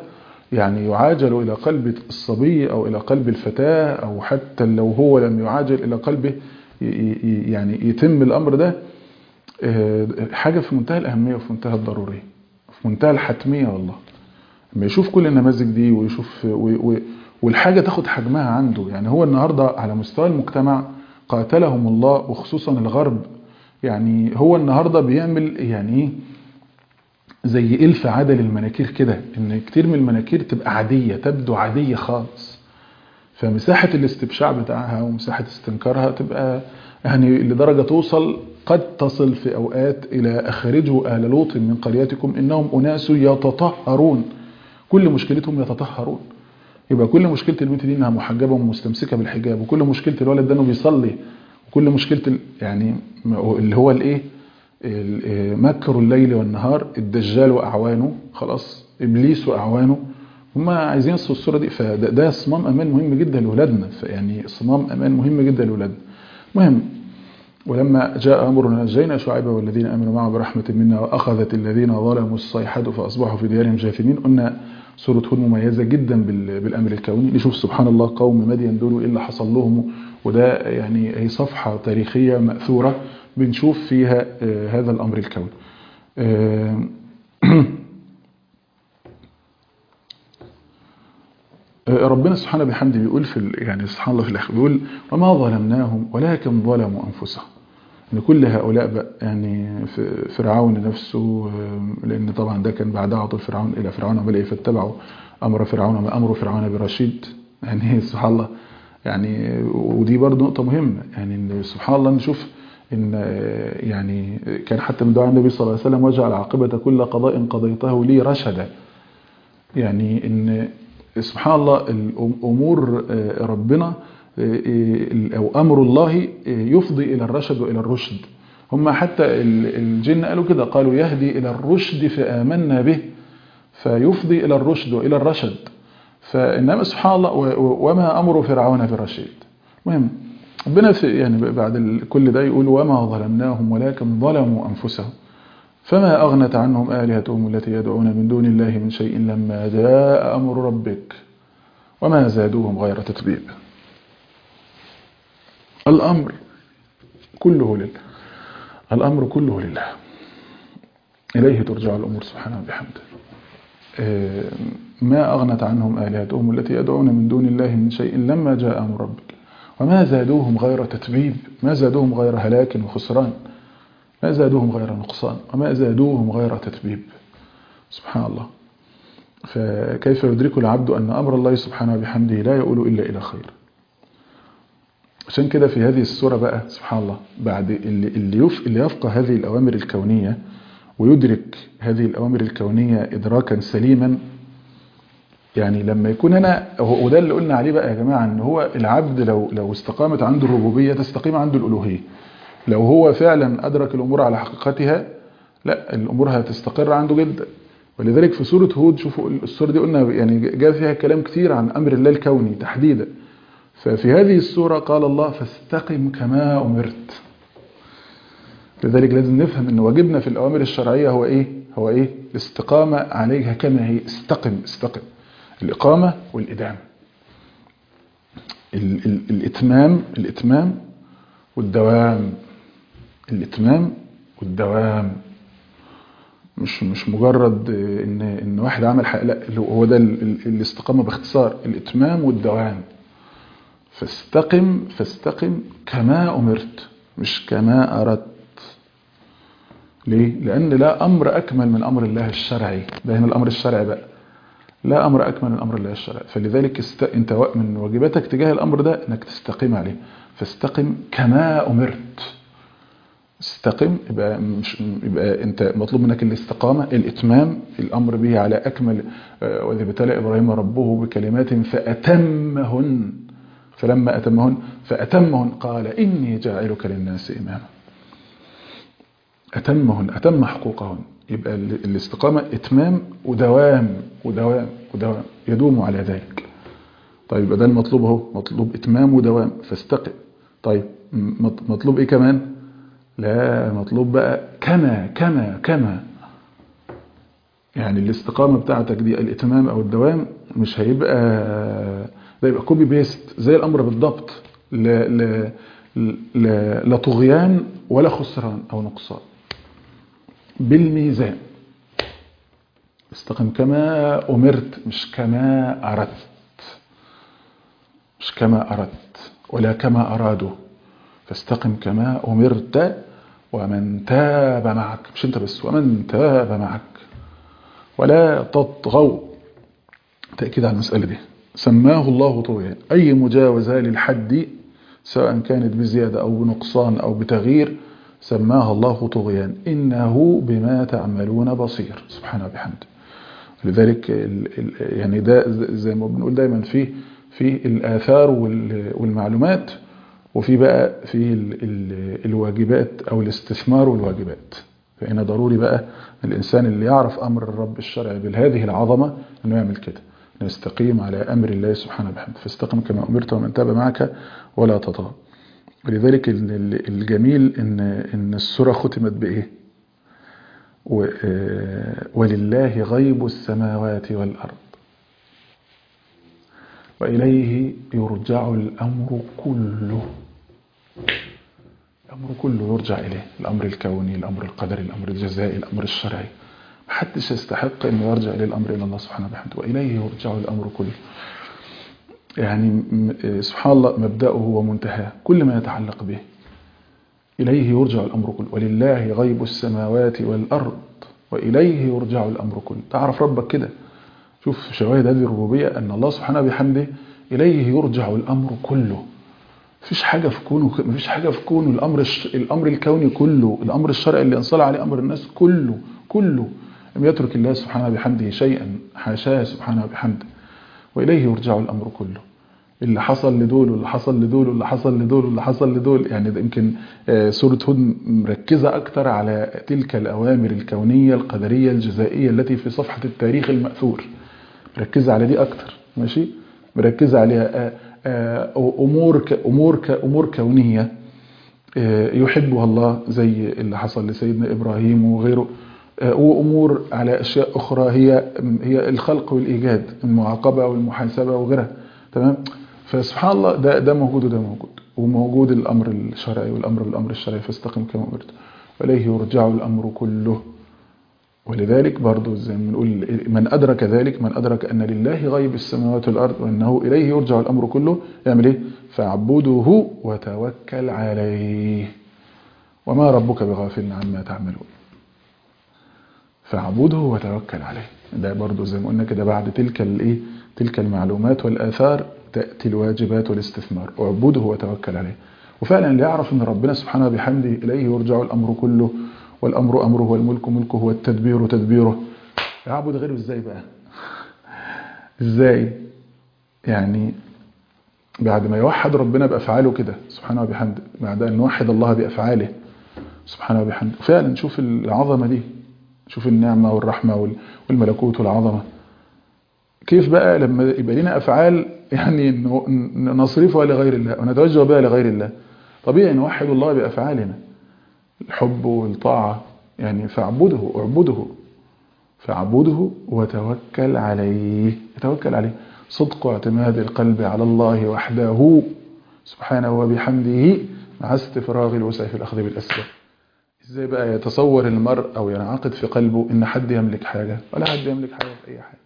يعني يعاجل إلى قلب الصبي أو إلى قلب الفتاة أو حتى لو هو لم يعاجل إلى قلبه يعني يتم الأمر ده حاجة في منتهى الأهمية وفي منتهى الضرورية في منتهى الحتمية والله لما يشوف كل النماذج دي ويشوف والحاجة تاخد حجمها عنده يعني هو النهاردة على مستوى المجتمع قاتلهم الله وخصوصا الغرب يعني هو النهاردة بيعمل يعني زي إلف عادة للمناكير كده إن كتير من المناكير تبقى عادية تبدو عادية خالص فمساحة الاستبشاع بتاعها ومساحة استنكارها تبقى يعني لدرجة توصل قد تصل في أوقات إلى أخرجوا آل لوط من قريتكم إنهم أناس يتطهرون كل مشكلتهم يتطهرون يبقى كل مشكلة البنت دي إنها محجبة ومستمسكة بالحجاب وكل مشكلة الولد ده إنه بيصلي وكل مشكلة يعني اللي هو الإيه مكر الليل والنهار الدجال وأعوانه خلاص إبليس وأعوانه هم عايزين يصوا الصورة دي فده صمام أمان مهم جدا لأولادنا يعني صمام أمان مهم جدا لأولادنا مهم ولما جاء أمرنا نجينا شعيبا والذين آمنوا معه برحمة منا وأخذت الذين ظلموا الصيحة فأصبحوا في ديارهم جاثمين قلنا سورة هود مميزة جدا بالأمر الكوني نشوف سبحان الله قوم مدين دول إيه اللي حصل لهم وده يعني هي صفحة تاريخية مأثورة بنشوف فيها هذا الأمر الكوني ربنا سبحانه بحمده بيقول في يعني سبحان الله في الآخر بيقول وما ظلمناهم ولكن ظلموا أنفسهم ان كل هؤلاء بقى يعني فرعون نفسه لأن طبعا ده كان بعد عطل فرعون إلى فرعون بل فاتبعوا أمر فرعون ما أمر فرعون برشيد يعني سبحان الله يعني ودي برضه نقطة مهمة يعني سبحان الله نشوف إن يعني كان حتى من دعاء النبي صلى الله عليه وسلم وجعل عاقبة كل قضاء قضيته لي رشدا يعني إن سبحان الله الأمور ربنا أو أمر الله يفضي إلى الرشد وإلى الرشد هم حتى الجن قالوا كده قالوا يهدي إلى الرشد فآمنا به فيفضي إلى الرشد وإلى الرشد فإنما سبحان الله وما أمر فرعون برشيد مهم ربنا في يعني بعد كل ده يقول وما ظلمناهم ولكن ظلموا أنفسهم فما أغنت عنهم آلهتهم التي يدعون من دون الله من شيء لما جاء أمر ربك وما زادوهم غير تتبيب الأمر كله لله الأمر كله لله إليه ترجع الأمور سبحانه وبحمده ما أغنت عنهم آلهتهم التي يدعون من دون الله من شيء لما جاء أمر ربك وما زادوهم غير تتبيب ما زادوهم غير هلاك وخسران ما زادوهم غير نقصان وما زادوهم غير تتبيب سبحان الله فكيف يدرك العبد أن أمر الله سبحانه وبحمده لا يقول إلا إلى خير عشان كده في هذه السورة بقى سبحان الله بعد اللي, اللي, يف اللي يفقه هذه الأوامر الكونية ويدرك هذه الأوامر الكونية إدراكا سليما يعني لما يكون هنا وده اللي قلنا عليه بقى يا جماعة ان هو العبد لو لو استقامت عنده الربوبية تستقيم عنده الألوهية لو هو فعلا أدرك الأمور على حقيقتها لا الأمور هتستقر عنده جدا ولذلك في سورة هود شوفوا السورة دي قلنا يعني جاء فيها كلام كثير عن أمر الله الكوني تحديدا ففي هذه السورة قال الله فاستقم كما أمرت لذلك لازم نفهم ان واجبنا في الأوامر الشرعية هو إيه هو إيه الاستقامة عليها كما هي استقم استقم الإقامة والإدامة ال ال الإتمام الإتمام والدوام الإتمام والدوام مش مش مجرد ان ان واحد عمل حاجه لا هو ده الاستقامه باختصار الاتمام والدوام فاستقم فاستقم كما امرت مش كما اردت ليه لان لا امر اكمل من امر الله الشرعي ده هنا الامر الشرعي بقى لا امر اكمل من امر الله الشرعي فلذلك است... انت من واجباتك تجاه الامر ده انك تستقيم عليه فاستقم كما امرت استقم يبقى مش يبقى انت مطلوب منك الاستقامه الاتمام الامر به على اكمل واذ ابتلى ابراهيم ربه بكلمات فاتمهن فلما اتمهن فاتمهن قال اني جاعلك للناس اماما اتمهن اتم حقوقهن يبقى الاستقامه اتمام ودوام ودوام ودوام يدوم على ذلك طيب يبقى ده المطلوب اهو مطلوب اتمام ودوام فاستقم طيب مطلوب ايه كمان لا مطلوب بقى كما كما كما يعني الاستقامة بتاعتك دي الاتمام او الدوام مش هيبقى ده يبقى كوبي بيست زي الامر بالضبط لا, لا, لا, لا طغيان ولا خسران او نقصان بالميزان استقم كما امرت مش كما اردت مش كما اردت ولا كما ارادوا فاستقم كما امرت ومن تاب معك مش انت بس ومن تاب معك ولا تطغوا تأكيد على المسألة دي سماه الله طغيان أي مجاوزة للحد سواء كانت بزيادة أو بنقصان أو بتغيير سماها الله طغيان إنه بما تعملون بصير سبحانه وبحمده لذلك يعني ده زي ما بنقول دايما في في الآثار والمعلومات وفي بقى في الواجبات أو الاستثمار والواجبات فهنا ضروري بقى الإنسان اللي يعرف أمر الرب الشرعي بهذه العظمة أنه يعمل كده أنه يستقيم على أمر الله سبحانه وبحمده فاستقم كما أمرت ومن تاب معك ولا تطغى ولذلك الجميل إن, إن السورة ختمت بإيه ولله غيب السماوات والأرض وإليه يرجع الأمر كله الأمر كله يرجع إليه الأمر الكوني الأمر القدري الأمر الجزائي الأمر الشرعي محدش يستحق أن يرجع إليه الأمر إلى الله سبحانه وبحمده وإليه يرجع الأمر كله يعني سبحان الله مبدأه ومنتهاه كل ما يتعلق به إليه يرجع الأمر كله ولله غيب السماوات والأرض وإليه يرجع الأمر كله تعرف ربك كده شوف شواهد هذه الربوبية أن الله سبحانه بحمده إليه يرجع الأمر كله مفيش حاجة في كونه مفيش حاجة في كونه الأمر الش... الأمر الكوني كله الأمر الشرعي اللي انصلى عليه أمر الناس كله كله لم يترك الله سبحانه بحمده شيئا حاشاه سبحانه بحمده وإليه يرجع الأمر كله اللي حصل لدول واللي حصل لدول واللي حصل لدول واللي حصل لدول يعني ده يمكن سورة هود مركزة أكتر على تلك الأوامر الكونية القدرية الجزائية التي في صفحة التاريخ المأثور مركزة على دي أكتر ماشي مركزة عليها أمور أمور أمور كونية يحبها الله زي اللي حصل لسيدنا إبراهيم وغيره وأمور على أشياء أخرى هي هي الخلق والإيجاد المعاقبة والمحاسبة وغيرها تمام فسبحان الله ده ده موجود وده موجود وموجود الأمر الشرعي والأمر بالأمر الشرعي فاستقم كما أمرت وإليه يرجع الأمر كله ولذلك برضو زي ما بنقول من أدرك ذلك من أدرك أن لله غيب السماوات والأرض وأنه إليه يرجع الأمر كله يعمل إيه فاعبده وتوكل عليه وما ربك بغافل عما تعملون فاعبده وتوكل عليه ده برضو زي ما قلنا كده بعد تلك الايه تلك المعلومات والآثار تأتي الواجبات والاستثمار اعبده وتوكل عليه وفعلا اللي يعرف ان ربنا سبحانه بحمده إليه يرجع الأمر كله والأمر أمره والملك ملكه والتدبير تدبيره يعبد غيره ازاي بقى ازاي يعني بعد ما يوحد ربنا بأفعاله كده سبحانه وبحمده بعد أن نوحد الله بأفعاله سبحانه وبحمده فعلا شوف العظمة دي شوف النعمة والرحمة والملكوت والعظمة كيف بقى لما يبقى لنا أفعال يعني نصرفها لغير الله ونتوجه بها لغير الله طبيعي نوحد الله بأفعالنا الحب والطاعة يعني فاعبده اعبده فاعبده وتوكل عليه توكل عليه صدق اعتماد القلب على الله وحده سبحانه وبحمده مع استفراغ الوسع في الأخذ بالأسباب ازاي بقى يتصور المرء أو ينعقد في قلبه إن حد يملك حاجة ولا حد يملك حاجة في أي حاجة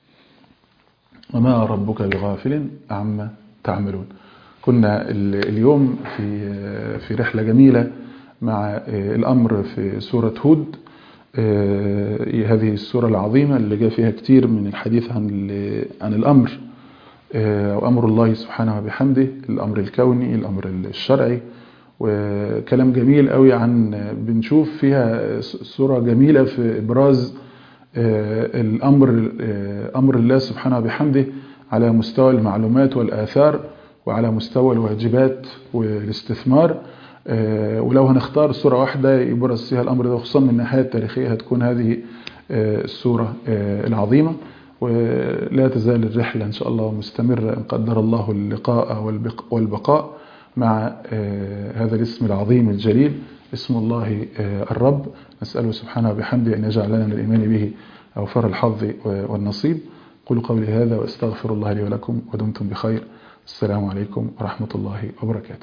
وما ربك بغافل عما تعملون كنا اليوم في في رحلة جميلة مع الأمر في سورة هود هذه السورة العظيمة اللي جاء فيها كتير من الحديث عن عن الأمر وأمر الله سبحانه وبحمده الأمر الكوني الأمر الشرعي وكلام جميل قوي عن بنشوف فيها صورة جميلة في إبراز الأمر أمر الله سبحانه وبحمده على مستوى المعلومات والآثار وعلى مستوى الواجبات والاستثمار ولو هنختار صورة واحدة يبرز فيها الأمر ده خصوصا من الناحية التاريخية هتكون هذه السورة العظيمة ولا تزال الرحلة إن شاء الله مستمرة إن قدر الله اللقاء والبقاء مع هذا الاسم العظيم الجليل اسم الله الرب نسأله سبحانه وبحمده أن يجعل لنا من الإيمان به أوفر الحظ والنصيب قولوا قولي هذا وأستغفر الله لي ولكم ودمتم بخير السلام عليكم ورحمة الله وبركاته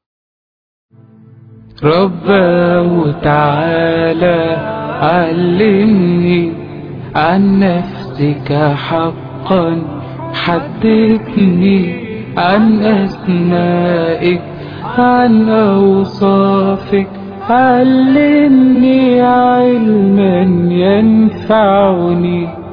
رباه تعالى علمني عن نفسك حقا حدثني عن أسمائك عن أوصافك علمني علما ينفعني